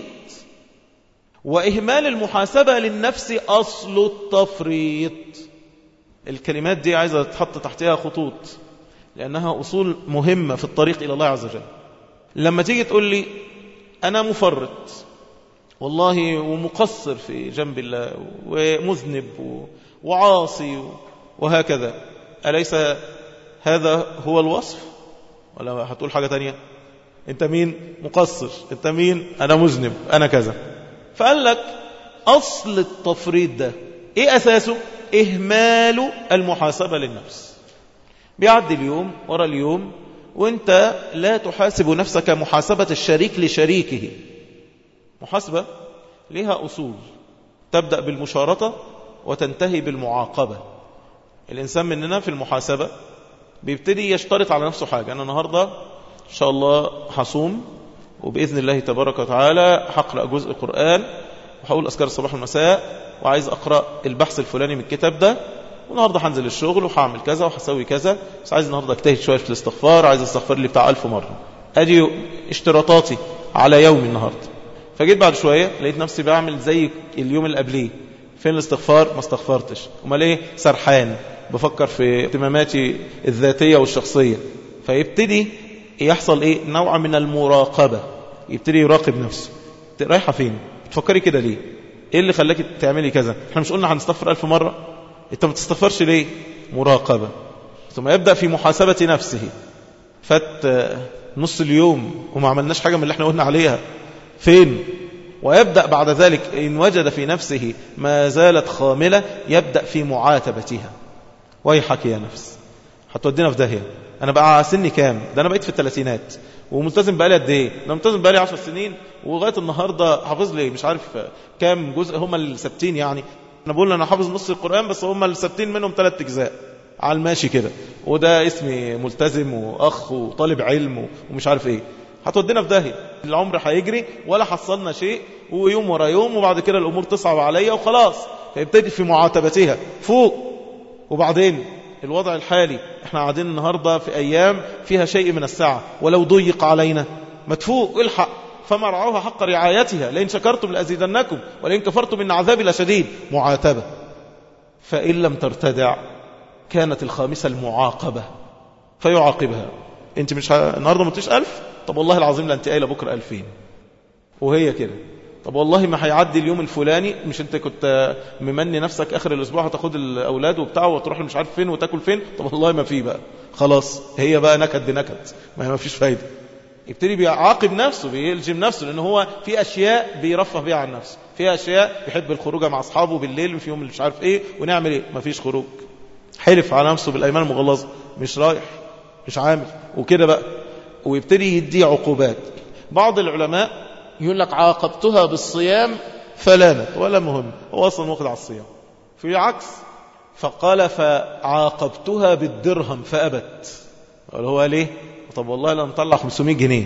Speaker 1: وإهمال المحاسبة للنفس أصل التفريط الكلمات دي عايزة تحط تحتها خطوط لأنها أصول مهمة في الطريق إلى الله عز وجل لما تيجي تقول لي أنا مفرط والله ومقصر في جنب الله ومذنب وعاصي وهكذا أليس هذا هو الوصف ولا هتقول حاجة تانية انت مين مقصر انت مين انا مذنب انا كذا فقال لك اصل التفريط ده ايه اساسه اهمال المحاسبة للنفس بيعدي اليوم ورا اليوم وانت لا تحاسب نفسك محاسبة الشريك لشريكه محاسبة لها أصول تبدأ بالمشارطة وتنتهي بالمعاقبة الإنسان مننا في المحاسبة بيبتدي يشترط على نفسه حاجة أنا النهاردة إن شاء الله هصوم وبإذن الله تبارك وتعالى هقرأ جزء قرآن وهقول أذكار الصباح والمساء وعايز أقرأ البحث الفلاني من الكتاب ده والنهارده هنزل الشغل وهعمل كذا وهسوي كذا بس عايز النهارده اجتهد شويه في الاستغفار عايز استغفر لي بتاع ألف مره ادي اشتراطاتي على يوم النهارده فجيت بعد شويه لقيت نفسي بعمل زي اليوم اللي قبليه فين الاستغفار ما استغفرتش امال ايه سرحان بفكر في اهتماماتي الذاتيه والشخصيه فيبتدي يحصل ايه نوع من المراقبه يبتدي يراقب نفسه رايحه فين تفكري كده ليه ايه اللي خلاكي تعملي كذا احنا مش قلنا هنستغفر ألف مره انت ما تستغفرش ليه مراقبة ثم يبدأ في محاسبة نفسه فات نص اليوم وما عملناش حاجة من اللي احنا قلنا عليها فين ويبدأ بعد ذلك إن وجد في نفسه ما زالت خاملة يبدأ في معاتبتها ويحك يا نفس هتودينا في داهية أنا بقى سني كام ده أنا بقيت في الثلاثينات وملتزم بقالي قد ايه انا ملتزم بقالي 10 سنين ولغايه النهارده حافظ لي مش عارف كام جزء هم الثابتين يعني انا بقول انا حافظ نص القرآن بس هم الثابتين منهم ثلاث اجزاء على الماشي كده وده اسمي ملتزم واخ وطالب علم ومش عارف ايه هتودينا في داهيه العمر هيجري ولا حصلنا شيء ويوم ورا يوم وبعد كده الامور تصعب عليا وخلاص فيبتدي في معاتبتها فوق وبعدين الوضع الحالي احنا قاعدين النهارده في ايام فيها شيء من السعه ولو ضيق علينا ما تفوق الحق فما رعوها حق رعايتها لئن شكرتم لأزيدنكم ولئن كفرتم إن عذابي لشديد معاتبة فإن لم ترتدع كانت الخامسة المعاقبة فيعاقبها انت مش ه... النهاردة متش ألف طب والله العظيم لا انت قايله بكرة ألفين وهي كده طب والله ما هيعدي اليوم الفلاني مش انت كنت ممني نفسك اخر الاسبوع هتاخد الاولاد وبتاع وتروح مش عارف فين وتاكل فين طب والله ما في بقى خلاص هي بقى نكد بنكد ما هي ما فيش فايده يبتدي بيعاقب نفسه بيلجم نفسه لأن هو في أشياء بيرفه بيها عن نفسه في أشياء بيحب الخروج مع أصحابه بالليل في يوم مش عارف إيه ونعمل إيه مفيش خروج حلف على نفسه بالأيمان المغلظة مش رايح مش عامل وكده بقى ويبتدي يدي عقوبات بعض العلماء يقول لك عاقبتها بالصيام فلانت ولا مهم هو أصلا واخد على الصيام في عكس فقال فعاقبتها بالدرهم فأبت قال هو ليه طب والله لا نطلع 500 جنيه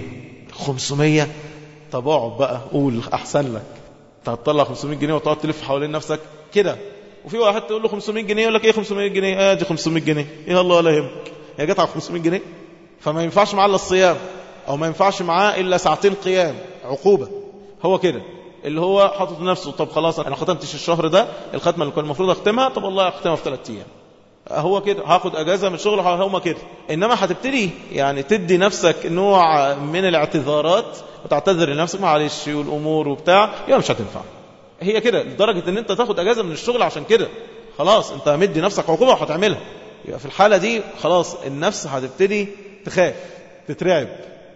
Speaker 1: 500 طب اقعد بقى قول احسن لك انت هتطلع 500 جنيه وتقعد تلف حوالين نفسك كده وفي واحد تقول له 500 جنيه يقول لك ايه 500 جنيه ادي آه 500 جنيه ايه الله ولا يهمك هي جت على 500 جنيه فما ينفعش معاه الا الصيام او ما ينفعش معاه الا ساعتين قيام عقوبه هو كده اللي هو حاطط نفسه طب خلاص انا ختمتش الشهر ده الختمه اللي كان المفروض اختمها طب والله اختمها في ثلاث ايام هو كده هاخد اجازه من الشغل هما كده انما هتبتدي يعني تدي نفسك نوع من الاعتذارات وتعتذر لنفسك معلش والامور وبتاع يبقى مش هتنفع هي كده لدرجه ان انت تاخد اجازه من الشغل عشان كده خلاص انت مدي نفسك عقوبه وهتعملها يبقى في الحاله دي خلاص النفس هتبتدي تخاف تترعب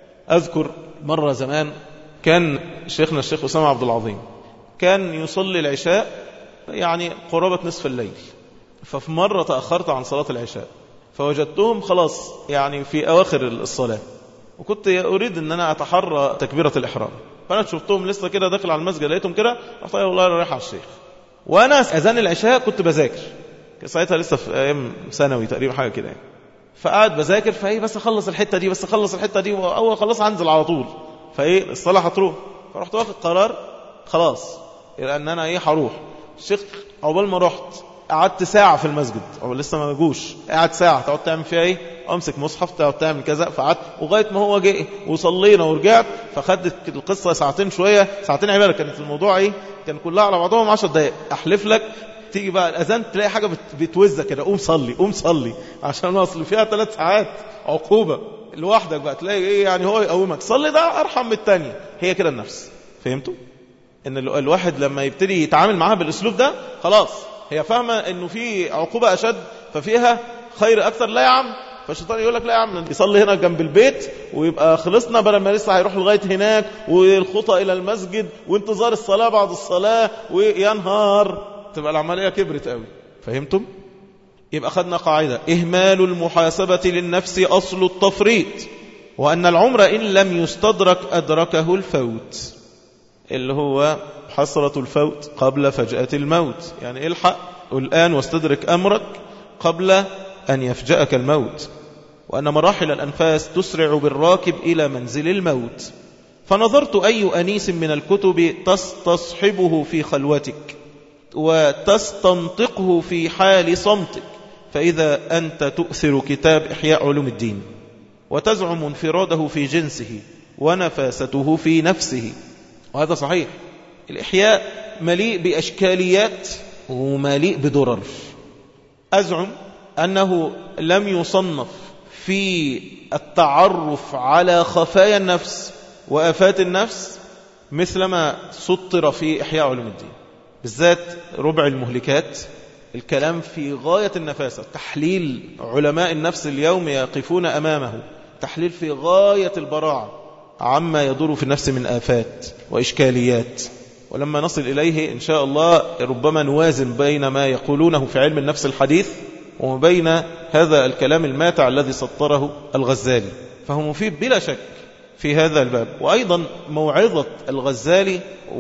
Speaker 1: اذكر مره زمان كان شيخنا الشيخ اسامه عبد العظيم كان يصلي العشاء يعني قرابه نصف الليل ففي مرة تأخرت عن صلاة العشاء فوجدتهم خلاص يعني في أواخر الصلاة وكنت أريد أن أنا أتحرى تكبيرة الإحرام فأنا شفتهم لسه كده داخل على المسجد لقيتهم كده رحت والله أنا رايح على الشيخ وأنا أذان العشاء كنت بذاكر ساعتها لسه في أيام ثانوي تقريبا حاجة كده يعني فقعد بذاكر فايه بس اخلص الحته دي بس اخلص الحته دي واول خلاص هنزل على طول فايه الصلاه هتروح فرحت واخد قرار خلاص لان انا ايه هروح الشيخ عقبال ما رحت قعدت ساعة في المسجد أو لسه ما جوش قعد ساعة تقعد تعمل فيها ايه امسك مصحف تقعد تعمل كذا فقعدت لغايه ما هو جه وصلينا ورجعت فخدت القصة ساعتين شوية ساعتين عبادة كانت الموضوع ايه كان كلها على بعضهم 10 دقائق احلف لك تيجي بقى الاذان تلاقي حاجة بتوزك كده قوم صلي قوم صلي عشان اصل فيها ثلاث ساعات عقوبة لوحدك بقى تلاقي ايه يعني هو يقومك صلي ده ارحم من الثانيه هي كده النفس فهمتوا ان الواحد لما يبتدي يتعامل معاها بالاسلوب ده خلاص هي فاهمة انه في عقوبة اشد ففيها خير اكثر لا يا عم فالشيطان يقول لك لا يا عم يصلي هنا جنب البيت ويبقى خلصنا بدل ما لسه هيروح لغايه هناك والخطى الى المسجد وانتظار الصلاه بعد الصلاه ويا نهار تبقى العمليه كبرت قوي فهمتم يبقى خدنا قاعده اهمال المحاسبه للنفس اصل التفريط وان العمر ان لم يستدرك ادركه الفوت اللي هو حسرة الفوت قبل فجأة الموت يعني الحق الآن واستدرك أمرك قبل أن يفجأك الموت وأن مراحل الأنفاس تسرع بالراكب إلى منزل الموت فنظرت أي أنيس من الكتب تستصحبه في خلوتك وتستنطقه في حال صمتك فإذا أنت تؤثر كتاب إحياء علوم الدين وتزعم انفراده في جنسه ونفاسته في نفسه وهذا صحيح الإحياء مليء بأشكاليات ومليء بدرر أزعم أنه لم يصنف في التعرف على خفايا النفس وآفات النفس مثلما سطر في إحياء علوم الدين بالذات ربع المهلكات الكلام في غاية النفاسة تحليل علماء النفس اليوم يقفون أمامه تحليل في غاية البراعة عما يدور في النفس من آفات وإشكاليات ولما نصل إليه إن شاء الله ربما نوازن بين ما يقولونه في علم النفس الحديث وبين هذا الكلام الماتع الذي سطره الغزالي فهو مفيد بلا شك في هذا الباب وأيضا موعظة الغزالي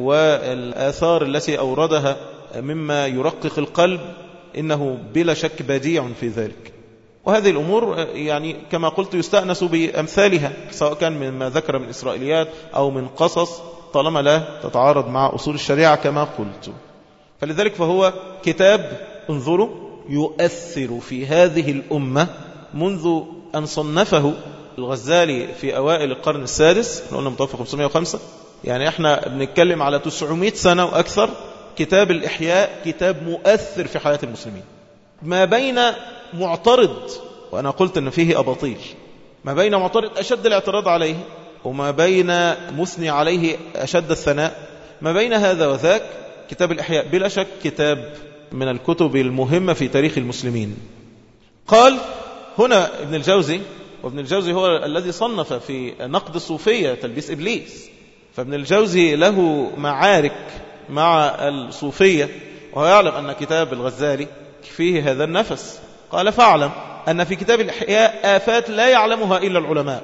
Speaker 1: والآثار التي أوردها مما يرقق القلب إنه بلا شك بديع في ذلك وهذه الأمور يعني كما قلت يستأنس بأمثالها سواء كان مما ذكر من إسرائيليات أو من قصص طالما لا تتعارض مع أصول الشريعة كما قلت فلذلك فهو كتاب انظروا يؤثر في هذه الأمة منذ أن صنفه الغزالي في أوائل القرن السادس قلنا متوفى 505 يعني احنا بنتكلم على 900 سنة وأكثر كتاب الإحياء كتاب مؤثر في حياة المسلمين ما بين معترض وأنا قلت أن فيه أباطيل ما بين معترض أشد الاعتراض عليه وما بين مثني عليه أشد الثناء ما بين هذا وذاك كتاب الإحياء بلا شك كتاب من الكتب المهمة في تاريخ المسلمين قال هنا ابن الجوزي وابن الجوزي هو الذي صنف في نقد الصوفية تلبيس إبليس فابن الجوزي له معارك مع الصوفية وهو يعلم أن كتاب الغزالي فيه هذا النفس قال فاعلم أن في كتاب الإحياء آفات لا يعلمها إلا العلماء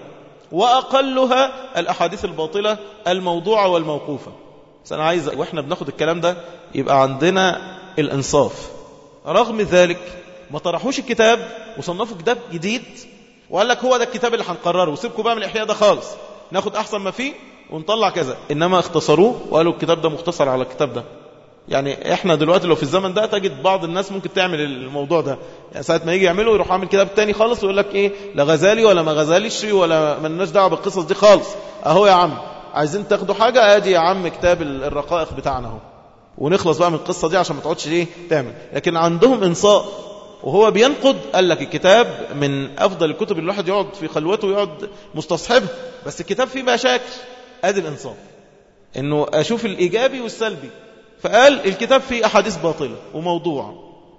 Speaker 1: وأقلها الأحاديث الباطلة الموضوعة والموقوفة بس أنا عايز وإحنا بناخد الكلام ده يبقى عندنا الإنصاف رغم ذلك ما طرحوش الكتاب وصنفوا كتاب جديد وقال لك هو ده الكتاب اللي هنقرره وسيبكم بقى من الإحياء ده خالص ناخد أحسن ما فيه ونطلع كذا إنما اختصروه وقالوا الكتاب ده مختصر على الكتاب ده يعني احنا دلوقتي لو في الزمن ده تجد بعض الناس ممكن تعمل الموضوع ده يعني ساعة ما يجي يعمله يروح عامل كتاب تاني خالص ويقول لك ايه لا غزالي ولا ما غزاليش ولا مالناش دعوه بالقصص دي خالص اهو يا عم عايزين تاخدوا حاجة ادي يا عم كتاب الرقائق بتاعنا اهو ونخلص بقى من القصة دي عشان ما تقعدش ايه تعمل لكن عندهم انصاف وهو بينقد قال لك الكتاب من افضل الكتب اللي الواحد يقعد في خلوته ويقعد مستصحبها بس الكتاب فيه مشاكل ادي الانصاف انه اشوف الايجابي والسلبي فقال الكتاب فيه أحاديث باطلة وموضوعة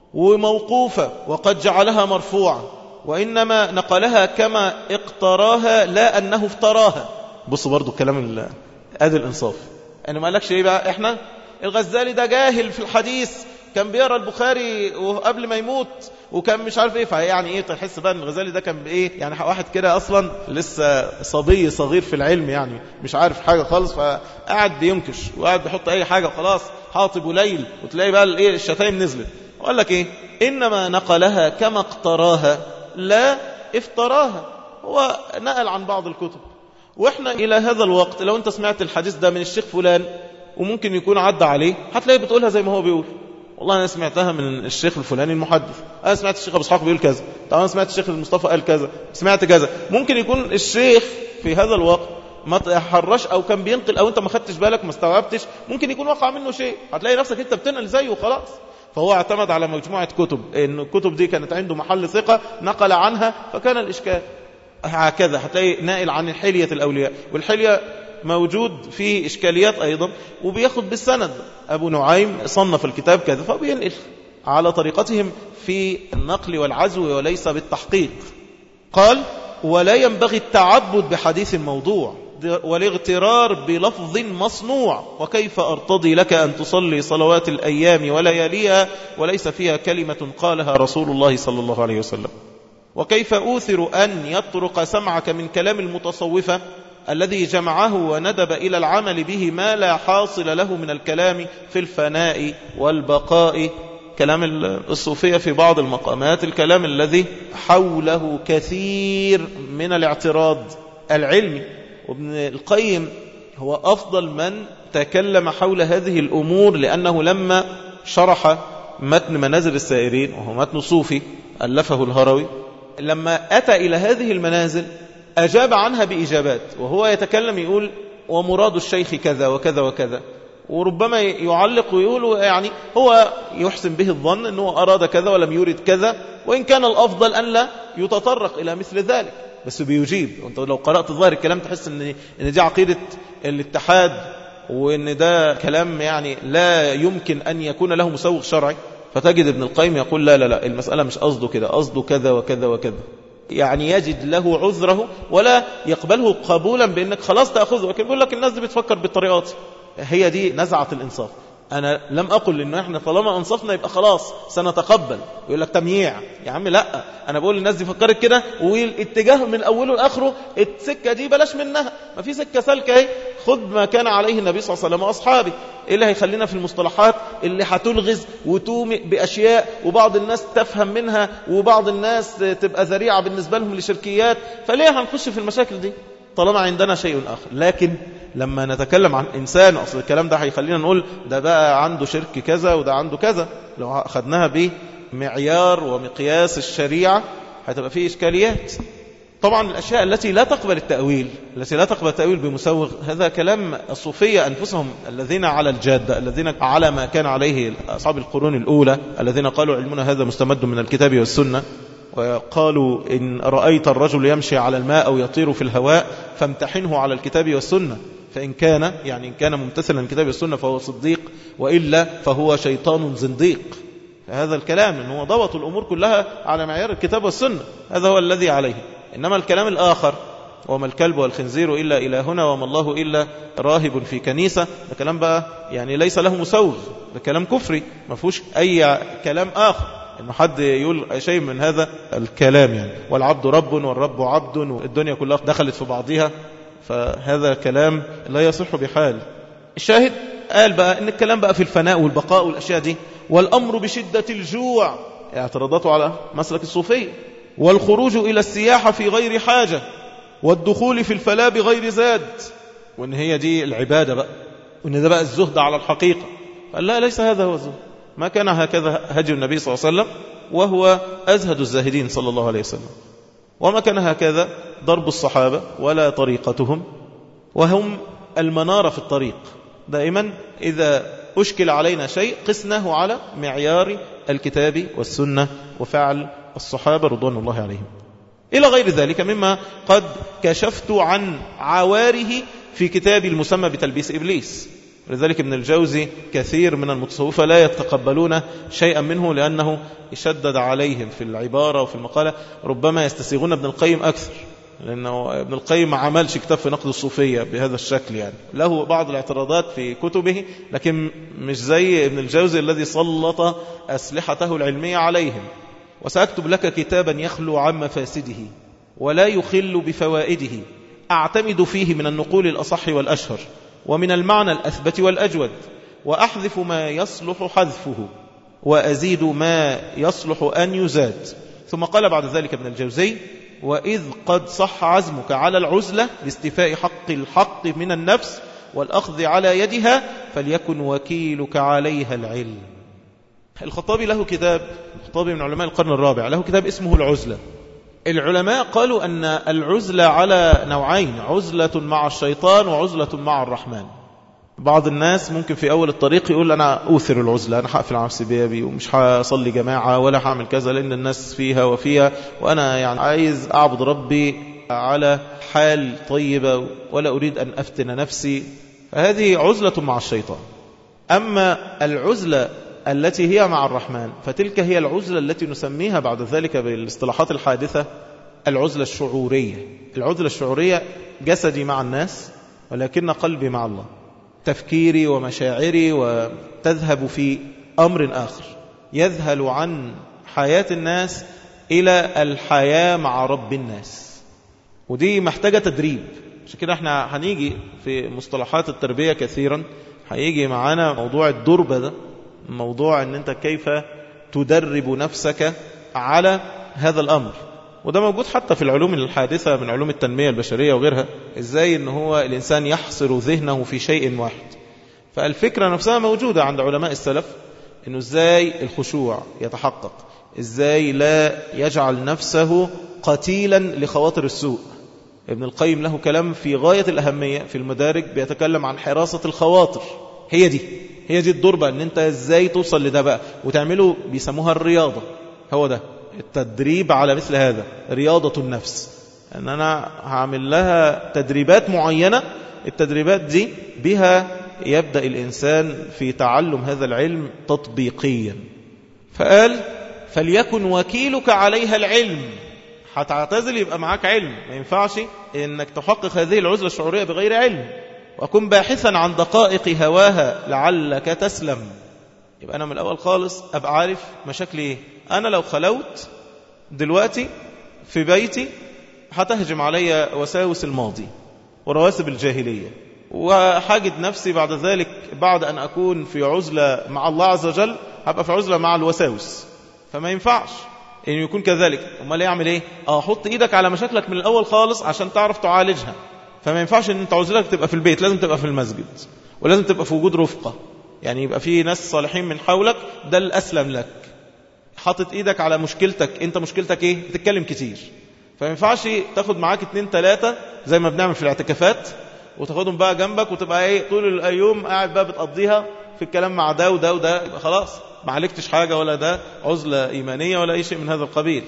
Speaker 1: وموقوفة وقد جعلها مرفوعة وإنما نقلها كما اقتراها لا أنه افتراها بصوا برضو الكلام ادي الإنصاف أنا ما قالكش إيه بقى إحنا الغزالي ده جاهل في الحديث كان بيقرا البخاري وقبل ما يموت وكان مش عارف ايه فيعني ايه تحس بقى ان الغزالي ده كان بايه يعني واحد كده اصلا لسه صبي صغير في العلم يعني مش عارف حاجه خالص فقعد بينكش وقعد بيحط اي حاجه خلاص حاطب ليل وتلاقي بقى الايه الشتايم نزلت وقال لك ايه انما نقلها كما اقتراها لا افتراها هو نقل عن بعض الكتب واحنا الى هذا الوقت لو انت سمعت الحديث ده من الشيخ فلان وممكن يكون عدى عليه هتلاقي بتقولها زي ما هو بيقول والله أنا سمعتها من الشيخ الفلاني المحدث أنا سمعت الشيخ أبو اسحاق بيقول كذا طبعا أنا سمعت الشيخ المصطفى قال كذا سمعت كذا ممكن يكون الشيخ في هذا الوقت ما تحرش أو كان بينقل أو أنت ما خدتش بالك ما استوعبتش ممكن يكون وقع منه شيء هتلاقي نفسك أنت بتنقل زيه وخلاص فهو اعتمد على مجموعة كتب إن الكتب دي كانت عنده محل ثقة نقل عنها فكان الإشكال هكذا هتلاقي نائل عن حلية الأولياء والحلية موجود فيه إشكاليات أيضا وبياخد بالسند أبو نعيم صنف الكتاب كذا فبينقل على طريقتهم في النقل والعزو وليس بالتحقيق قال ولا ينبغي التعبد بحديث موضوع والاغترار بلفظ مصنوع وكيف أرتضي لك أن تصلي صلوات الأيام ولياليها وليس فيها كلمة قالها رسول الله صلى الله عليه وسلم وكيف أوثر أن يطرق سمعك من كلام المتصوفة الذي جمعه وندب إلى العمل به ما لا حاصل له من الكلام في الفناء والبقاء كلام الصوفية في بعض المقامات الكلام الذي حوله كثير من الاعتراض العلمي وابن القيم هو أفضل من تكلم حول هذه الأمور لأنه لما شرح متن منازل السائرين وهو متن صوفي ألفه الهروي لما أتى إلى هذه المنازل أجاب عنها بإجابات وهو يتكلم يقول ومراد الشيخ كذا وكذا وكذا وربما يعلق ويقول يعني هو يحسن به الظن أنه أراد كذا ولم يرد كذا وإن كان الأفضل أن لا يتطرق إلى مثل ذلك بس بيجيب وانت لو قرأت ظاهر الكلام تحس ان ان دي عقيدة الاتحاد وان ده كلام يعني لا يمكن ان يكون له مسوغ شرعي فتجد ابن القيم يقول لا لا لا المسألة مش قصده كده قصده كذا وكذا وكذا يعني يجد له عذره ولا يقبله قبولا بانك خلاص تأخذه لكن بيقول لك الناس دي بتفكر بالطريقات هي دي نزعة الإنصاف أنا لم أقل إن إحنا طالما أنصفنا يبقى خلاص سنتقبل يقول لك تمييع يا عم لا أنا بقول للناس دي فكرت كده والاتجاه من أوله لآخره السكة دي بلاش منها ما في سكة سالكة اهي خذ ما كان عليه النبي صلى الله عليه وسلم وأصحابه إيه اللي هيخلينا في المصطلحات اللي هتلغز وتومئ بأشياء وبعض الناس تفهم منها وبعض الناس تبقى ذريعة بالنسبة لهم لشركيات فليه هنخش في المشاكل دي طالما عندنا شيء آخر لكن لما نتكلم عن إنسان أصل الكلام ده هيخلينا نقول ده بقى عنده شرك كذا وده عنده كذا لو أخذناها بمعيار ومقياس الشريعة هتبقى فيه إشكاليات طبعا الأشياء التي لا تقبل التأويل التي لا تقبل التأويل بمسوغ هذا كلام الصوفية أنفسهم الذين على الجادة الذين على ما كان عليه أصحاب القرون الأولى الذين قالوا علمنا هذا مستمد من الكتاب والسنة وقالوا إن رأيت الرجل يمشي على الماء أو يطير في الهواء فامتحنه على الكتاب والسنة فإن كان يعني إن كان ممتثلا الكتاب والسنة فهو صديق وإلا فهو شيطان زنديق هذا الكلام إن هو ضبط الأمور كلها على معيار الكتاب والسنة هذا هو الذي عليه إنما الكلام الآخر وما الكلب والخنزير إلا إلهنا وما الله إلا راهب في كنيسة ده كلام بقى يعني ليس له مسوغ ده كلام كفري ما فيهوش أي كلام آخر إنه حد يقول شيء من هذا الكلام يعني والعبد رب والرب عبد والدنيا كلها دخلت في بعضها فهذا كلام لا يصح بحال الشاهد قال بقى ان الكلام بقى في الفناء والبقاء والاشياء دي والامر بشدة الجوع اعتراضاته على مسلك الصوفية والخروج الى السياحة في غير حاجة والدخول في الفلاة بغير زاد وان هي دي العبادة بقى وان ده بقى الزهد على الحقيقة قال لا ليس هذا هو الزهد ما كان هكذا هدي النبي صلى الله عليه وسلم وهو أزهد الزاهدين صلى الله عليه وسلم وما كان هكذا ضرب الصحابة ولا طريقتهم وهم المنارة في الطريق دائما إذا أشكل علينا شيء قسناه على معيار الكتاب والسنة وفعل الصحابة رضوان الله عليهم إلى غير ذلك مما قد كشفت عن عواره في كتاب المسمى بتلبيس إبليس لذلك ابن الجوزي كثير من المتصوفة لا يتقبلون شيئا منه لأنه يشدد عليهم في العبارة وفي المقالة ربما يستسيغون ابن القيم أكثر لأنه ابن القيم ما عملش كتاب في نقد الصوفية بهذا الشكل يعني له بعض الاعتراضات في كتبه لكن مش زي ابن الجوزي الذي سلط أسلحته العلمية عليهم وسأكتب لك كتابا يخلو عن مفاسده ولا يخل بفوائده أعتمد فيه من النقول الأصح والأشهر ومن المعنى الأثبت والأجود وأحذف ما يصلح حذفه وأزيد ما يصلح أن يزاد ثم قال بعد ذلك ابن الجوزي وإذ قد صح عزمك على العزلة لاستفاء حق الحق من النفس والأخذ على يدها فليكن وكيلك عليها العلم الخطابي له كتاب الخطابي من علماء القرن الرابع له كتاب اسمه العزلة العلماء قالوا أن العزلة على نوعين عزلة مع الشيطان وعزلة مع الرحمن بعض الناس ممكن في أول الطريق يقول أنا أوثر العزلة أنا هقفل على نفسي بابي ومش هصلي جماعة ولا هعمل كذا لأن الناس فيها وفيها وأنا يعني عايز أعبد ربي على حال طيبة ولا أريد أن أفتن نفسي فهذه عزلة مع الشيطان أما العزلة التي هي مع الرحمن فتلك هي العزلة التي نسميها بعد ذلك بالاصطلاحات الحادثة العزلة الشعورية العزلة الشعورية جسدي مع الناس ولكن قلبي مع الله تفكيري ومشاعري وتذهب في أمر آخر يذهل عن حياة الناس إلى الحياة مع رب الناس ودي محتاجة تدريب عشان كده احنا هنيجي في مصطلحات التربية كثيرا هيجي معانا موضوع الدربة ده موضوع ان انت كيف تدرب نفسك على هذا الأمر وده موجود حتى في العلوم الحادثة من علوم التنمية البشرية وغيرها إزاي إن هو الإنسان يحصر ذهنه في شيء واحد فالفكرة نفسها موجودة عند علماء السلف إنه إزاي الخشوع يتحقق إزاي لا يجعل نفسه قتيلا لخواطر السوء ابن القيم له كلام في غاية الأهمية في المدارج بيتكلم عن حراسة الخواطر هي دي هي دي الضربة ان انت ازاي توصل لده بقى وتعمله بيسموها الرياضة هو ده التدريب على مثل هذا رياضة النفس ان انا هعمل لها تدريبات معينة التدريبات دي بها يبدأ الإنسان في تعلم هذا العلم تطبيقيا فقال فليكن وكيلك عليها العلم هتعتزل يبقى معاك علم ما ينفعش انك تحقق هذه العزلة الشعورية بغير علم وكن باحثا عن دقائق هواها لعلك تسلم يبقى أنا من الأول خالص أبقى عارف مشاكلي إيه أنا لو خلوت دلوقتي في بيتي هتهجم علي وساوس الماضي ورواسب الجاهلية وحاجد نفسي بعد ذلك بعد أن أكون في عزلة مع الله عز وجل هبقى في عزلة مع الوساوس فما ينفعش إن يكون كذلك أمال يعمل إيه أحط إيدك على مشاكلك من الأول خالص عشان تعرف تعالجها فما ينفعش ان انت عزلتك تبقى في البيت لازم تبقى في المسجد ولازم تبقى في وجود رفقة يعني يبقى في ناس صالحين من حولك ده الأسلم لك حاطط ايدك على مشكلتك انت مشكلتك ايه بتتكلم كتير فما ينفعش تاخد معاك اتنين تلاتة زي ما بنعمل في الاعتكافات وتاخدهم بقى جنبك وتبقى ايه طول اليوم قاعد بقى بتقضيها في الكلام مع ده وده وده يبقى خلاص ما عليكتش حاجة ولا ده عزلة إيمانية ولا أي شيء من هذا القبيل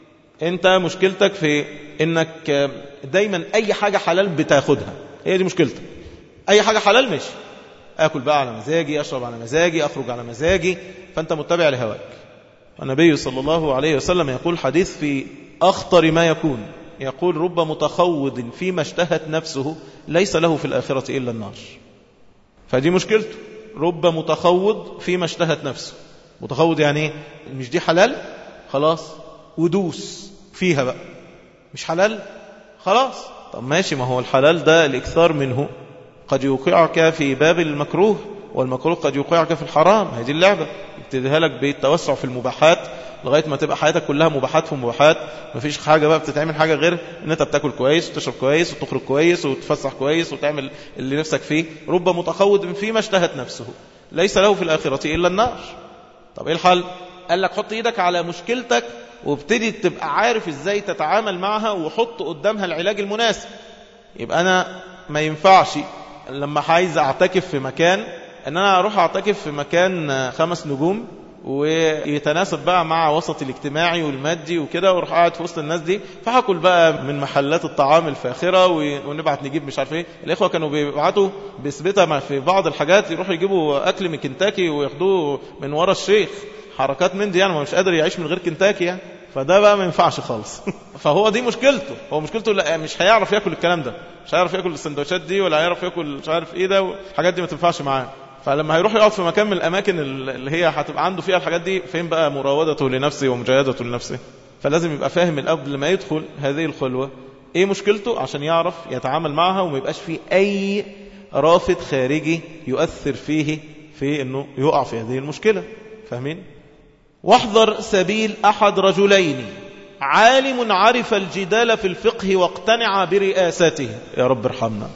Speaker 1: انت مشكلتك في انك دايما اي حاجة حلال بتاخدها هي دي مشكلتك اي حاجة حلال ماشي اكل بقى على مزاجي اشرب على مزاجي اخرج على مزاجي فانت متبع لهواك النبي صلى الله عليه وسلم يقول حديث في اخطر ما يكون يقول رب متخوض فيما اشتهت نفسه ليس له في الآخرة إلا النار فدي مشكلته رب متخوض فيما اشتهت نفسه متخوض يعني ايه مش دي حلال خلاص ودوس فيها بقى مش حلال خلاص طب ماشي ما هو الحلال ده الإكثار منه قد يوقعك في باب المكروه والمكروه قد يوقعك في الحرام هذه اللعبة يبتديها لك بالتوسع في المباحات لغاية ما تبقى حياتك كلها مباحات في مباحات مفيش حاجة بقى بتتعمل حاجة غير ان انت بتاكل كويس وتشرب كويس وتخرج كويس وتفسح كويس وتعمل اللي نفسك فيه رب متخوض فيما اشتهت نفسه ليس له في الآخرة إلا النار طب ايه الحل قال لك حط ايدك على مشكلتك وابتدي تبقى عارف ازاي تتعامل معها وحط قدامها العلاج المناسب يبقى انا ما ينفعش لما عايز اعتكف في مكان ان انا اروح اعتكف في مكان خمس نجوم ويتناسب بقى مع وسط الاجتماعي والمادي وكده واروح قاعد في وسط الناس دي فهاكل بقى من محلات الطعام الفاخره ونبعت نجيب مش عارف ايه الاخوه كانوا بيبعتوا بيثبتها في بعض الحاجات يروحوا يجيبوا اكل من كنتاكي وياخدوه من ورا الشيخ حركات من دي يعني ما مش قادر يعيش من غير كنتاكي يعني فده بقى ما ينفعش خالص فهو دي مشكلته هو مشكلته لا مش هيعرف ياكل الكلام ده مش هيعرف ياكل السندوتشات دي ولا هيعرف ياكل مش عارف ايه ده الحاجات دي ما تنفعش معاه فلما هيروح يقعد في مكان من الاماكن اللي هي هتبقى عنده فيها الحاجات دي فين بقى مراودته لنفسه ومجاهدته لنفسه فلازم يبقى فاهم من قبل ما يدخل هذه الخلوه ايه مشكلته عشان يعرف يتعامل معها وما يبقاش فيه اي رافد خارجي يؤثر فيه في انه يقع في هذه المشكله فاهمين واحذر سبيل أحد رجلين عالم عرف الجدال في الفقه واقتنع برئاسته يا رب ارحمنا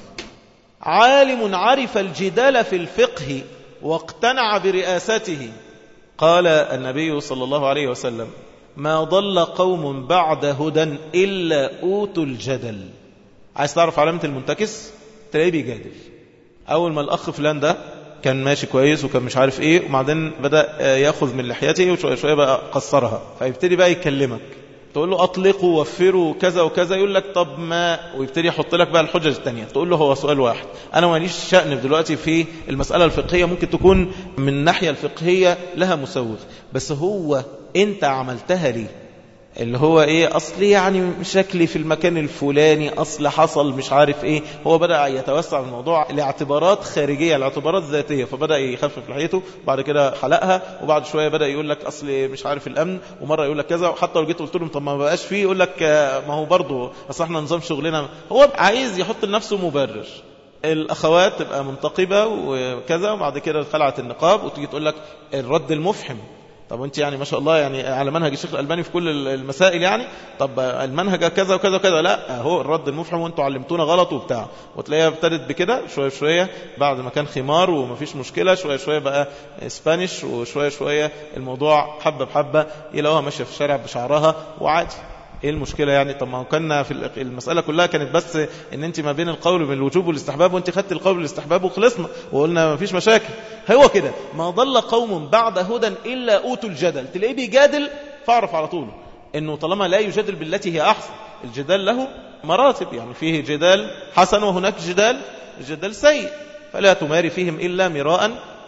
Speaker 1: عالم عرف الجدال في الفقه واقتنع برئاسته قال النبي صلى الله عليه وسلم ما ضل قوم بعد هدى إلا أوتوا الجدل عايز تعرف علامة المنتكس تلاقيه بيجادل أول ما الأخ فلان ده كان ماشي كويس وكان مش عارف ايه وبعدين بدأ ياخذ من لحيته وشوية شوية بقى قصرها فيبتدي بقى يكلمك تقول له اطلقوا وفروا كذا وكذا يقول لك طب ما ويبتدي يحط لك بقى الحجج الثانيه تقول له هو سؤال واحد انا ماليش شأن دلوقتي في المسألة الفقهية ممكن تكون من الناحية الفقهية لها مسوغ بس هو انت عملتها ليه اللي هو ايه اصل يعني شكلي في المكان الفلاني اصل حصل مش عارف ايه هو بدأ يتوسع الموضوع لاعتبارات خارجية لاعتبارات ذاتية فبدأ يخفف لحيته بعد كده حلقها وبعد شوية بدأ يقول لك اصل مش عارف الامن ومرة يقول لك كذا وحتى لو جيت قلت لهم طب ما بقاش فيه يقول لك ما هو برضه اصل احنا نظام شغلنا هو عايز يحط لنفسه مبرر الاخوات تبقى منتقبة وكذا وبعد كده خلعت النقاب وتيجي تقول لك الرد المفحم طب وانت يعني ما شاء الله يعني على منهج الشيخ الألباني في كل المسائل يعني طب المنهج كذا وكذا وكذا لا هو الرد المفحم وانتوا علمتونا غلط وبتاع وتلاقيها ابتدت بكده شوية شوية بعد ما كان خمار ومفيش مشكلة شوية شوية بقى اسبانيش وشوية شوية الموضوع حبة بحبة يلاقوها ماشية في الشارع بشعرها وعادي ايه المشكلة يعني طب ما كنا في المسألة كلها كانت بس ان انت ما بين القول وبين الوجوب والاستحباب وانت خدت القول والاستحباب وخلصنا وقلنا ما فيش مشاكل هو كده ما ضل قوم بعد هدى الا اوتوا الجدل تلاقيه بيجادل فاعرف على طول انه طالما لا يجادل بالتي هي احسن الجدال له مراتب يعني فيه جدال حسن وهناك جدال جدال سيء فلا تماري فيهم الا مراء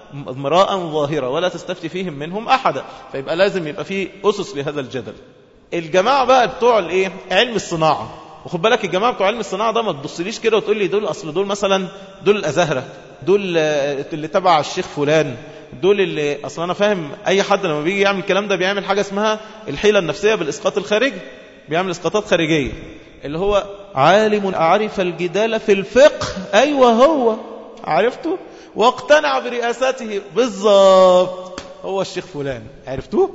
Speaker 1: مراء ظاهرة ولا تستفتي فيهم منهم أحدا فيبقى لازم يبقى فيه أسس لهذا الجدل الجماعة بقى بتوع الايه علم الصناعة وخد بالك الجماعة بتوع علم الصناعة ده ما تبصليش كده وتقول لي دول أصل دول مثلا دول الأزهرة دول اللي تبع الشيخ فلان دول اللي أصلا أنا فاهم أي حد لما بيجي يعمل الكلام ده بيعمل حاجة اسمها الحيلة النفسية بالإسقاط الخارجي بيعمل إسقاطات خارجية اللي هو عالم أعرف الجدال في الفقه أيوة هو عرفته واقتنع برئاسته بالظبط هو الشيخ فلان عرفتوه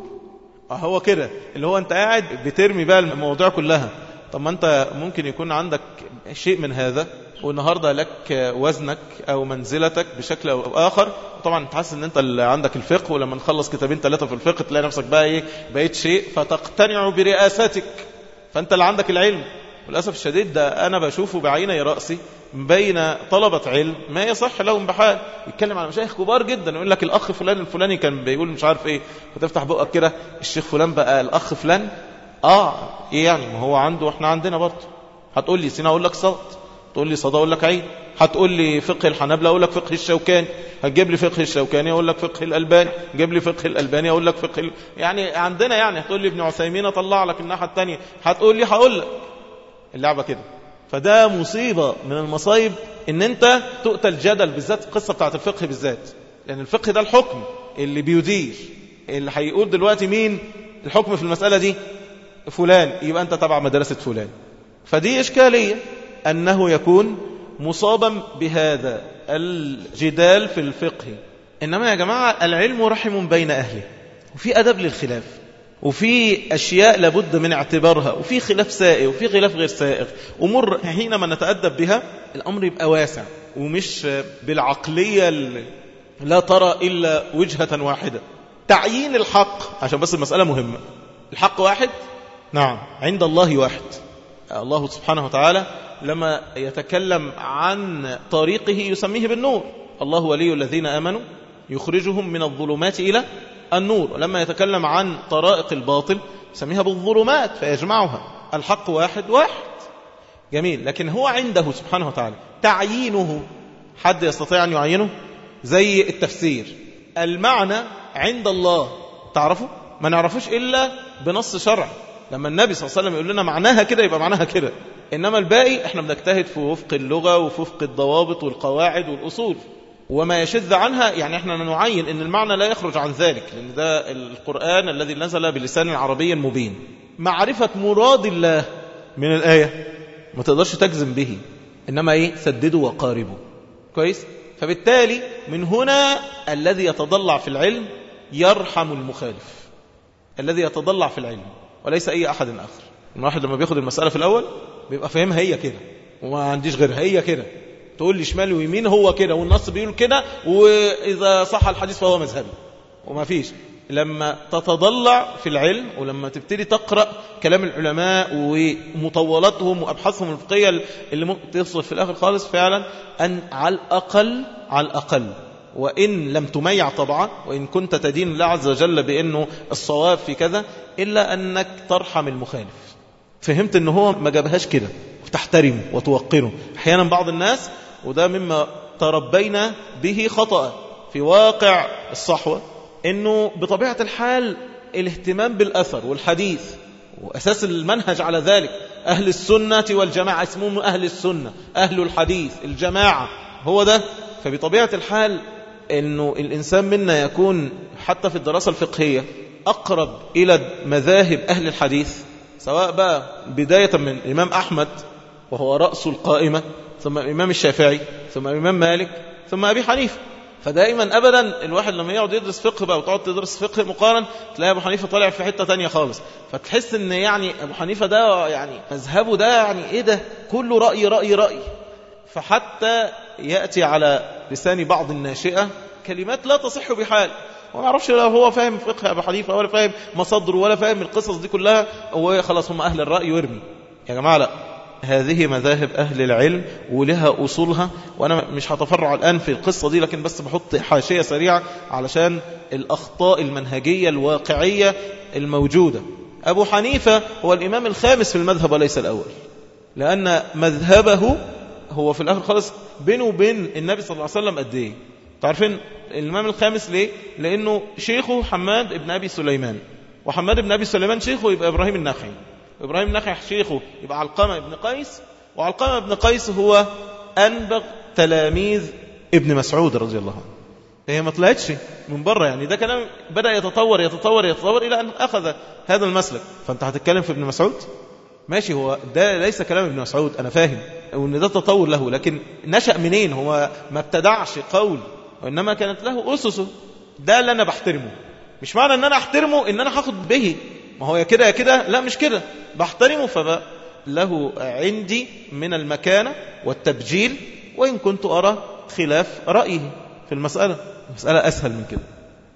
Speaker 1: هو كده اللي هو انت قاعد بترمي بقى المواضيع كلها طب ما انت ممكن يكون عندك شيء من هذا والنهاردة لك وزنك او منزلتك بشكل او اخر طبعا انت حاسس ان انت اللي عندك الفقه ولما نخلص كتابين ثلاثة في الفقه تلاقي نفسك بقى ايه بقيت شيء فتقتنع برئاستك فانت اللي عندك العلم وللأسف الشديد ده أنا بشوفه بعيني رأسي بين طلبة علم ما يصح لهم بحال يتكلم على مشايخ كبار جدا يقول لك الأخ فلان الفلاني كان بيقول مش عارف إيه فتفتح بقك كده الشيخ فلان بقى الأخ فلان آه إيه يعني ما هو عنده وإحنا عندنا برضه هتقول لي سينا أقول لك صاد تقول لي صاد أقول لك عين هتقول لي فقه الحنابلة أقول لك فقه الشوكاني هتجيب لي فقه الشوكاني أقول لك فقه الألباني جيب لي فقه الألباني أقول لك فقه ال... يعني عندنا يعني هتقول لي ابن عثيمين أطلع لك الناحية الثانية هتقول لي هقول لك اللعبة كده فده مصيبة من المصايب ان انت تؤتى الجدل بالذات القصة بتاعت الفقه بالذات لان الفقه ده الحكم اللي بيدير اللي هيقول دلوقتي مين الحكم في المسألة دي فلان يبقى انت تبع مدرسة فلان فدي اشكالية انه يكون مصابا بهذا الجدال في الفقه انما يا جماعة العلم رحم بين اهله وفي ادب للخلاف وفي أشياء لابد من اعتبارها وفي خلاف سائغ وفي خلاف غير سائغ أمور حينما نتأدب بها الأمر يبقى واسع ومش بالعقلية اللي لا ترى إلا وجهة واحدة تعيين الحق عشان بس المسألة مهمة الحق واحد نعم عند الله واحد الله سبحانه وتعالى لما يتكلم عن طريقه يسميه بالنور الله ولي الذين آمنوا يخرجهم من الظلمات إلى النور لما يتكلم عن طرائق الباطل يسميها بالظلمات فيجمعها الحق واحد واحد جميل لكن هو عنده سبحانه وتعالى تعيينه حد يستطيع أن يعينه زي التفسير المعنى عند الله تعرفه ما نعرفوش إلا بنص شرع لما النبي صلى الله عليه وسلم يقول لنا معناها كده يبقى معناها كده إنما الباقي احنا بنجتهد في وفق اللغة وفي وفق الضوابط والقواعد والأصول وما يشذ عنها يعني احنا نعين ان المعنى لا يخرج عن ذلك لان ده القرآن الذي نزل بلسان عربي مبين معرفة مراد الله من الآية ما تقدرش تجزم به إنما إيه سددوا وقاربوا كويس فبالتالي من هنا الذي يتضلع في العلم يرحم المخالف الذي يتضلع في العلم وليس أي أحد آخر الواحد لما بياخد المسألة في الأول بيبقى فاهمها هي كده وما عنديش غيرها هي كده تقول لي شمال ويمين هو كده والنص بيقول كده وإذا صح الحديث فهو مذهبي وما فيش لما تتضلع في العلم ولما تبتدي تقرأ كلام العلماء ومطولاتهم وأبحاثهم الفقهية اللي ممكن تصل في الآخر خالص فعلا أن على الأقل على الأقل وإن لم تميع طبعا وإن كنت تدين الله عز وجل بأنه الصواب في كذا إلا أنك ترحم المخالف فهمت أنه هو ما جابهاش كده وتحترمه وتوقره أحيانا بعض الناس وده مما تربينا به خطأ في واقع الصحوة أنه بطبيعة الحال الاهتمام بالأثر والحديث وأساس المنهج على ذلك أهل السنة والجماعة اسمهم أهل السنة أهل الحديث الجماعة هو ده فبطبيعة الحال أنه الإنسان منا يكون حتى في الدراسة الفقهية أقرب إلى مذاهب أهل الحديث سواء بقى بداية من الإمام أحمد وهو رأس القائمة ثم الإمام الشافعي ثم الإمام مالك ثم أبي حنيفة فدائما ابدا الواحد لما يقعد يدرس فقه بقى وتقعد تدرس فقه مقارن تلاقي ابو حنيفه طالع في حته تانية خالص فتحس ان يعني ابو حنيفه ده يعني مذهبه ده يعني ايه ده كله راي راي راي فحتى ياتي على لسان بعض الناشئه كلمات لا تصح بحال وما يعرفش لا هو فاهم فقه ابو حنيفه ولا فاهم مصادره ولا فاهم القصص دي كلها هو خلاص هم اهل الراي ويرمي يا جماعه لا هذه مذاهب أهل العلم ولها أصولها وأنا مش هتفرع الآن في القصة دي لكن بس بحط حاشية سريعة علشان الأخطاء المنهجية الواقعية الموجودة أبو حنيفة هو الإمام الخامس في المذهب وليس الأول لأن مذهبه هو في الآخر خالص بينه وبين النبي صلى الله عليه وسلم قد إيه تعرفين الإمام الخامس ليه لأنه شيخه حماد ابن أبي سليمان وحماد ابن أبي سليمان شيخه يبقى إبراهيم النخعي إبراهيم نخع شيخه يبقى علقمة بن قيس وعلقمة بن قيس هو أنبغ تلاميذ ابن مسعود رضي الله عنه هي ما طلعتش من بره يعني ده كلام بدأ يتطور يتطور يتطور إلى أن أخذ هذا المسلك فأنت هتتكلم في ابن مسعود ماشي هو ده ليس كلام ابن مسعود أنا فاهم وأن ده تطور له لكن نشأ منين هو ما ابتدعش قول وإنما كانت له أسسه ده اللي أنا بحترمه مش معنى أن أنا أحترمه أن أنا هاخد به ما هو يا كده يا كده لا مش كده بحترمه فبقى له عندي من المكانة والتبجيل وإن كنت أرى خلاف رأيه في المسألة المسألة أسهل من كده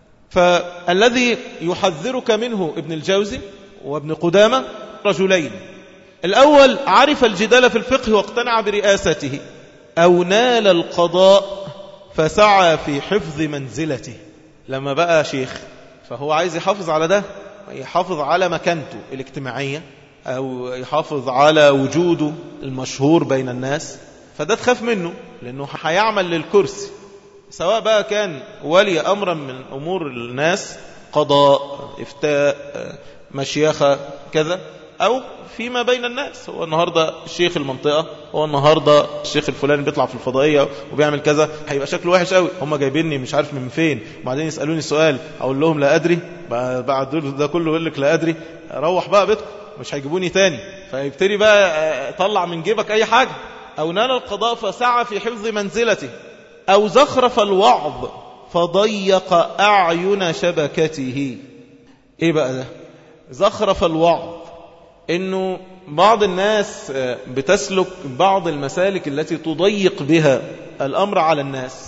Speaker 1: فالذي يحذرك منه ابن الجوزي وابن قدامة رجلين الأول عرف الجدال في الفقه واقتنع برئاسته أو نال القضاء فسعى في حفظ منزلته لما بقى شيخ فهو عايز يحافظ على ده يحافظ على مكانته الاجتماعية أو يحافظ على وجوده المشهور بين الناس فده تخاف منه لأنه هيعمل للكرسي سواء بقى كان ولي أمرا من أمور الناس قضاء إفتاء مشيخة كذا أو فيما بين الناس هو النهاردة شيخ المنطقة هو النهاردة الشيخ الفلاني بيطلع في الفضائية وبيعمل كذا هيبقى شكله وحش قوي هم جايبيني مش عارف من فين وبعدين يسألوني سؤال أقول لهم لا أدري بعد ده كله يقول لك لا أدري روح بقى بيتكم مش هيجيبوني تاني فيبتدي بقى طلع من جيبك أي حاجة أو نال القضاء فسعى في حفظ منزلته أو زخرف الوعظ فضيق أعين شبكته إيه بقى ده زخرف الوعظ انه بعض الناس بتسلك بعض المسالك التي تضيق بها الامر على الناس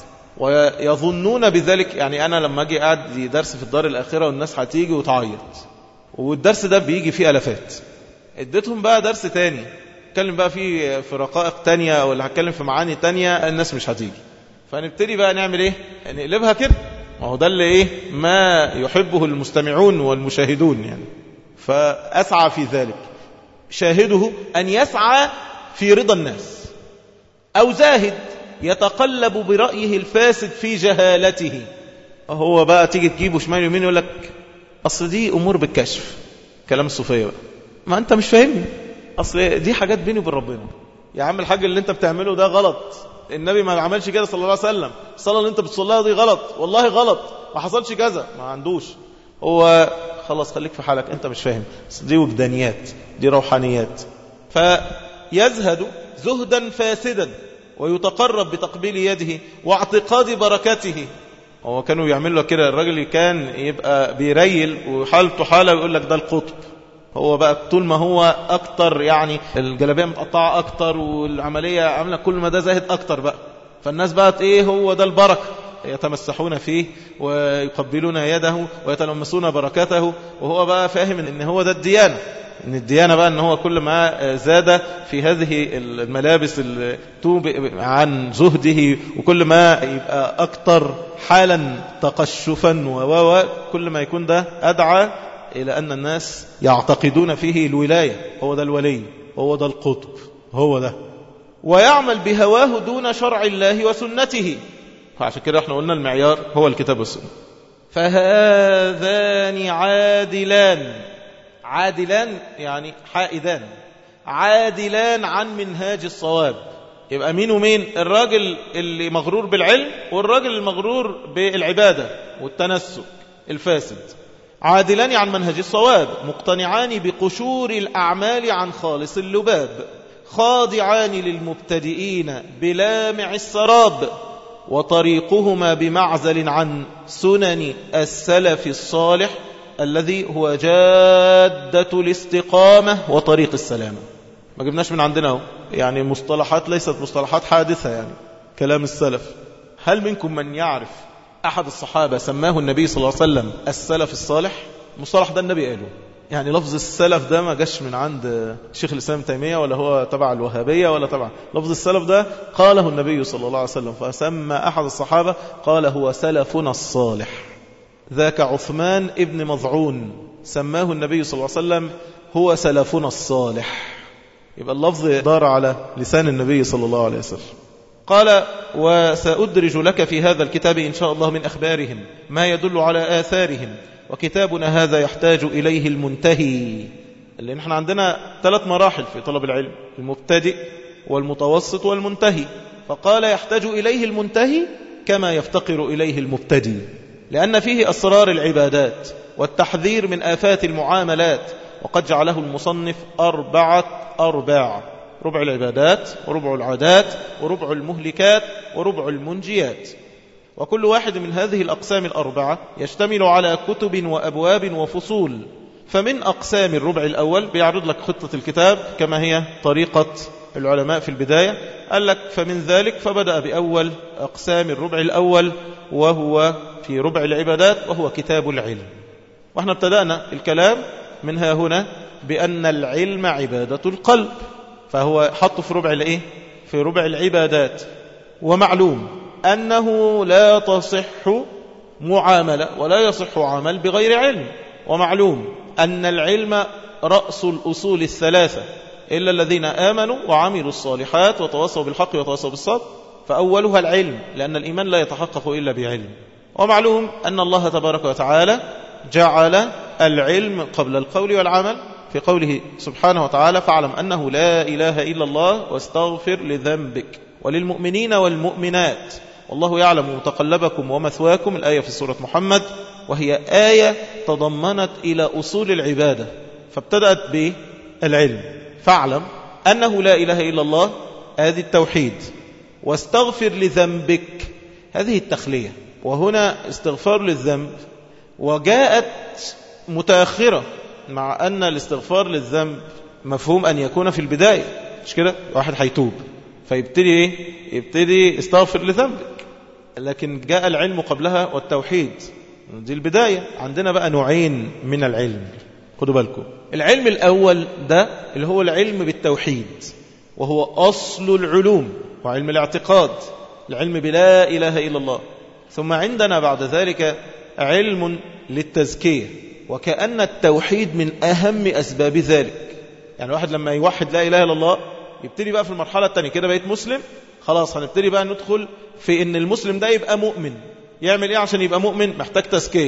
Speaker 1: ويظنون بذلك يعني انا لما اجي قاعد درس في الدار الاخره والناس هتيجي وتعيط والدرس ده بيجي فيه الافات اديتهم بقى درس تاني اتكلم بقى فيه في رقائق تانية ولا هتكلم في معاني تانية الناس مش هتيجي فنبتدي بقى نعمل ايه نقلبها كده ما هو ده اللي ايه ما يحبه المستمعون والمشاهدون يعني فأسعى في ذلك شاهده أن يسعى في رضا الناس أو زاهد يتقلب برأيه الفاسد في جهالته هو بقى تيجي تجيبه شمال يمين يقول لك أصل دي أمور بالكشف كلام الصوفية بقى ما أنت مش فاهمني أصل دي حاجات بيني وبين ربنا يا عم الحاج اللي أنت بتعمله ده غلط النبي ما عملش كده صلى الله عليه وسلم الصلاة اللي أنت بتصليها دي غلط والله غلط ما حصلش كذا ما عندوش هو خلاص خليك في حالك انت مش فاهم دي وجدانيات دي روحانيات فيزهد زهدا فاسدا ويتقرب بتقبيل يده واعتقاد بركته هو كانوا يعملوا كده الراجل كان يبقى بيريل وحالته حالة ويقول لك ده القطب هو بقى طول ما هو أكتر يعني الجلابية متقطعة أكتر والعملية عاملة كل ما ده زاهد أكتر بقى فالناس بقت إيه هو ده البركة يتمسحون فيه ويقبلون يده ويتلمسون بركاته وهو بقى فاهم ان هو ده الديانة ان الديانة بقى ان هو كل ما زاد في هذه الملابس التوب عن زهده وكل ما يبقى اكتر حالا تقشفا و كل ما يكون ده ادعى الى ان الناس يعتقدون فيه الولاية هو ده الولي هو ده القطب هو ده ويعمل بهواه دون شرع الله وسنته فعشان كده احنا قلنا المعيار هو الكتاب والسنة فهذان عادلان عادلان يعني حائدان عادلان عن منهاج الصواب يبقى مين ومين الراجل اللي مغرور بالعلم والراجل المغرور بالعبادة والتنسك الفاسد عادلان عن منهج الصواب مقتنعان بقشور الأعمال عن خالص اللباب خاضعان للمبتدئين بلامع السراب وطريقهما بمعزل عن سنن السلف الصالح الذي هو جادة الاستقامة وطريق السلامة ما جبناش من عندنا هو. يعني مصطلحات ليست مصطلحات حادثة يعني كلام السلف هل منكم من يعرف أحد الصحابة سماه النبي صلى الله عليه وسلم السلف الصالح مصطلح ده النبي قاله يعني لفظ السلف ده ما جاش من عند شيخ الإسلام تيمية ولا هو تبع الوهابية ولا تبع لفظ السلف ده قاله النبي صلى الله عليه وسلم فسمى أحد الصحابة قال هو سلفنا الصالح ذاك عثمان ابن مضعون سماه النبي صلى الله عليه وسلم هو سلفنا الصالح يبقى اللفظ دار على لسان النبي صلى الله عليه وسلم قال وسأدرج لك في هذا الكتاب إن شاء الله من أخبارهم ما يدل على آثارهم وكتابنا هذا يحتاج إليه المنتهي لأن احنا عندنا ثلاث مراحل في طلب العلم المبتدئ والمتوسط والمنتهي فقال يحتاج إليه المنتهي كما يفتقر إليه المبتدئ لأن فيه أسرار العبادات والتحذير من آفات المعاملات وقد جعله المصنف أربعة أرباع ربع العبادات وربع العادات وربع المهلكات وربع المنجيات وكل واحد من هذه الأقسام الأربعة يشتمل على كتب وأبواب وفصول فمن أقسام الربع الأول بيعرض لك خطة الكتاب كما هي طريقة العلماء في البداية قال لك فمن ذلك فبدأ بأول أقسام الربع الأول وهو في ربع العبادات وهو كتاب العلم واحنا ابتدأنا الكلام منها هنا بأن العلم عبادة القلب فهو حطه في ربع الايه في ربع العبادات ومعلوم أنه لا تصح معاملة ولا يصح عمل بغير علم ومعلوم أن العلم رأس الأصول الثلاثة إلا الذين آمنوا وعملوا الصالحات وتواصوا بالحق وتواصوا بالصبر فأولها العلم لأن الإيمان لا يتحقق إلا بعلم ومعلوم أن الله تبارك وتعالى جعل العلم قبل القول والعمل في قوله سبحانه وتعالى فاعلم أنه لا إله إلا الله واستغفر لذنبك وللمؤمنين والمؤمنات والله يعلم متقلبكم ومثواكم الآية في سورة محمد وهي آية تضمنت إلى أصول العبادة فابتدأت بالعلم فاعلم أنه لا إله إلا الله هذه التوحيد واستغفر لذنبك هذه التخلية وهنا استغفار للذنب وجاءت متأخرة مع أن الاستغفار للذنب مفهوم أن يكون في البداية مش كده واحد هيتوب فيبتدي ايه يبتدي استغفر لذنبك لكن جاء العلم قبلها والتوحيد دي البداية عندنا بقى نوعين من العلم خدوا بالكم العلم الأول ده اللي هو العلم بالتوحيد وهو أصل العلوم وعلم الاعتقاد العلم بلا إله إلا الله ثم عندنا بعد ذلك علم للتزكية وكأن التوحيد من أهم أسباب ذلك يعني واحد لما يوحد لا إله إلا الله يبتدي بقى في المرحلة الثانية كده بقيت مسلم خلاص هنبتدي بقى ندخل في ان المسلم ده يبقى مؤمن يعمل ايه عشان يبقى مؤمن محتاج تزكية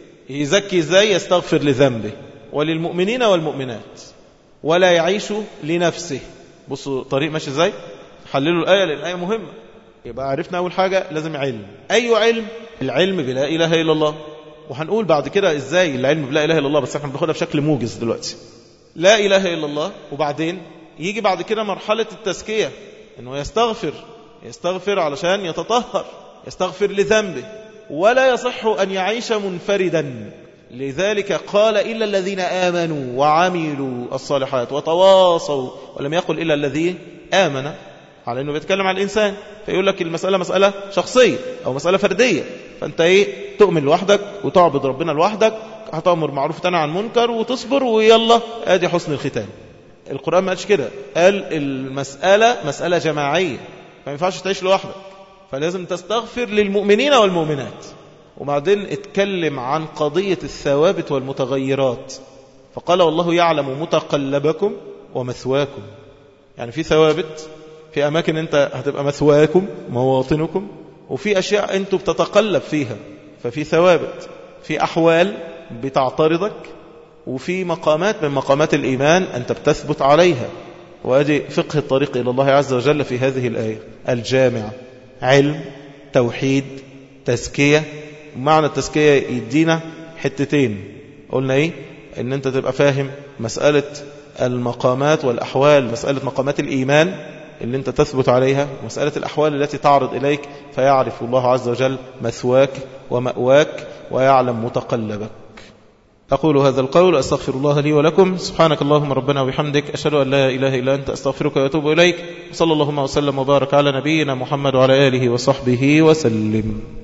Speaker 1: يزكي ازاي يستغفر لذنبه وللمؤمنين والمؤمنات ولا يعيش لنفسه بصوا طريق ماشي ازاي حللوا الآية لأن الآية مهمة يبقى عرفنا أول حاجة لازم علم أي علم العلم بلا إله إلا الله وهنقول بعد كده ازاي العلم بلا إله إلا الله بس احنا بناخدها بشكل موجز دلوقتي لا إله إلا الله وبعدين يجي بعد كده مرحلة التزكية انه يستغفر يستغفر علشان يتطهر يستغفر لذنبه ولا يصح أن يعيش منفردا لذلك قال إلا الذين آمنوا وعملوا الصالحات وتواصوا ولم يقل إلا الذي آمن على أنه بيتكلم عن الإنسان فيقول لك المسألة مسألة شخصية أو مسألة فردية فأنت إيه تؤمن لوحدك وتعبد ربنا لوحدك هتأمر معروف تنهى عن منكر وتصبر ويلا ادي حسن الختام القرآن ما قالش كده قال المسألة مسألة جماعية ما ينفعش تعيش لوحدك فلازم تستغفر للمؤمنين والمؤمنات وبعدين اتكلم عن قضية الثوابت والمتغيرات فقال والله يعلم متقلبكم ومثواكم يعني في ثوابت في أماكن أنت هتبقى مثواكم مواطنكم وفي أشياء أنتم بتتقلب فيها ففي ثوابت في أحوال بتعترضك وفي مقامات من مقامات الإيمان أنت بتثبت عليها وأدي فقه الطريق إلى الله عز وجل في هذه الآية الجامع علم توحيد تزكية معنى التزكية يدينا حتتين قلنا إيه إن أنت تبقى فاهم مسألة المقامات والأحوال مسألة مقامات الإيمان اللي انت تثبت عليها مسألة الأحوال التي تعرض إليك فيعرف الله عز وجل مثواك ومأواك ويعلم متقلبك أقول هذا القول أستغفر الله لي ولكم سبحانك اللهم ربنا وبحمدك أشهد أن لا إله إلا أنت أستغفرك وأتوب إليك صلى اللهم وسلم وبارك على نبينا محمد وعلى آله وصحبه وسلم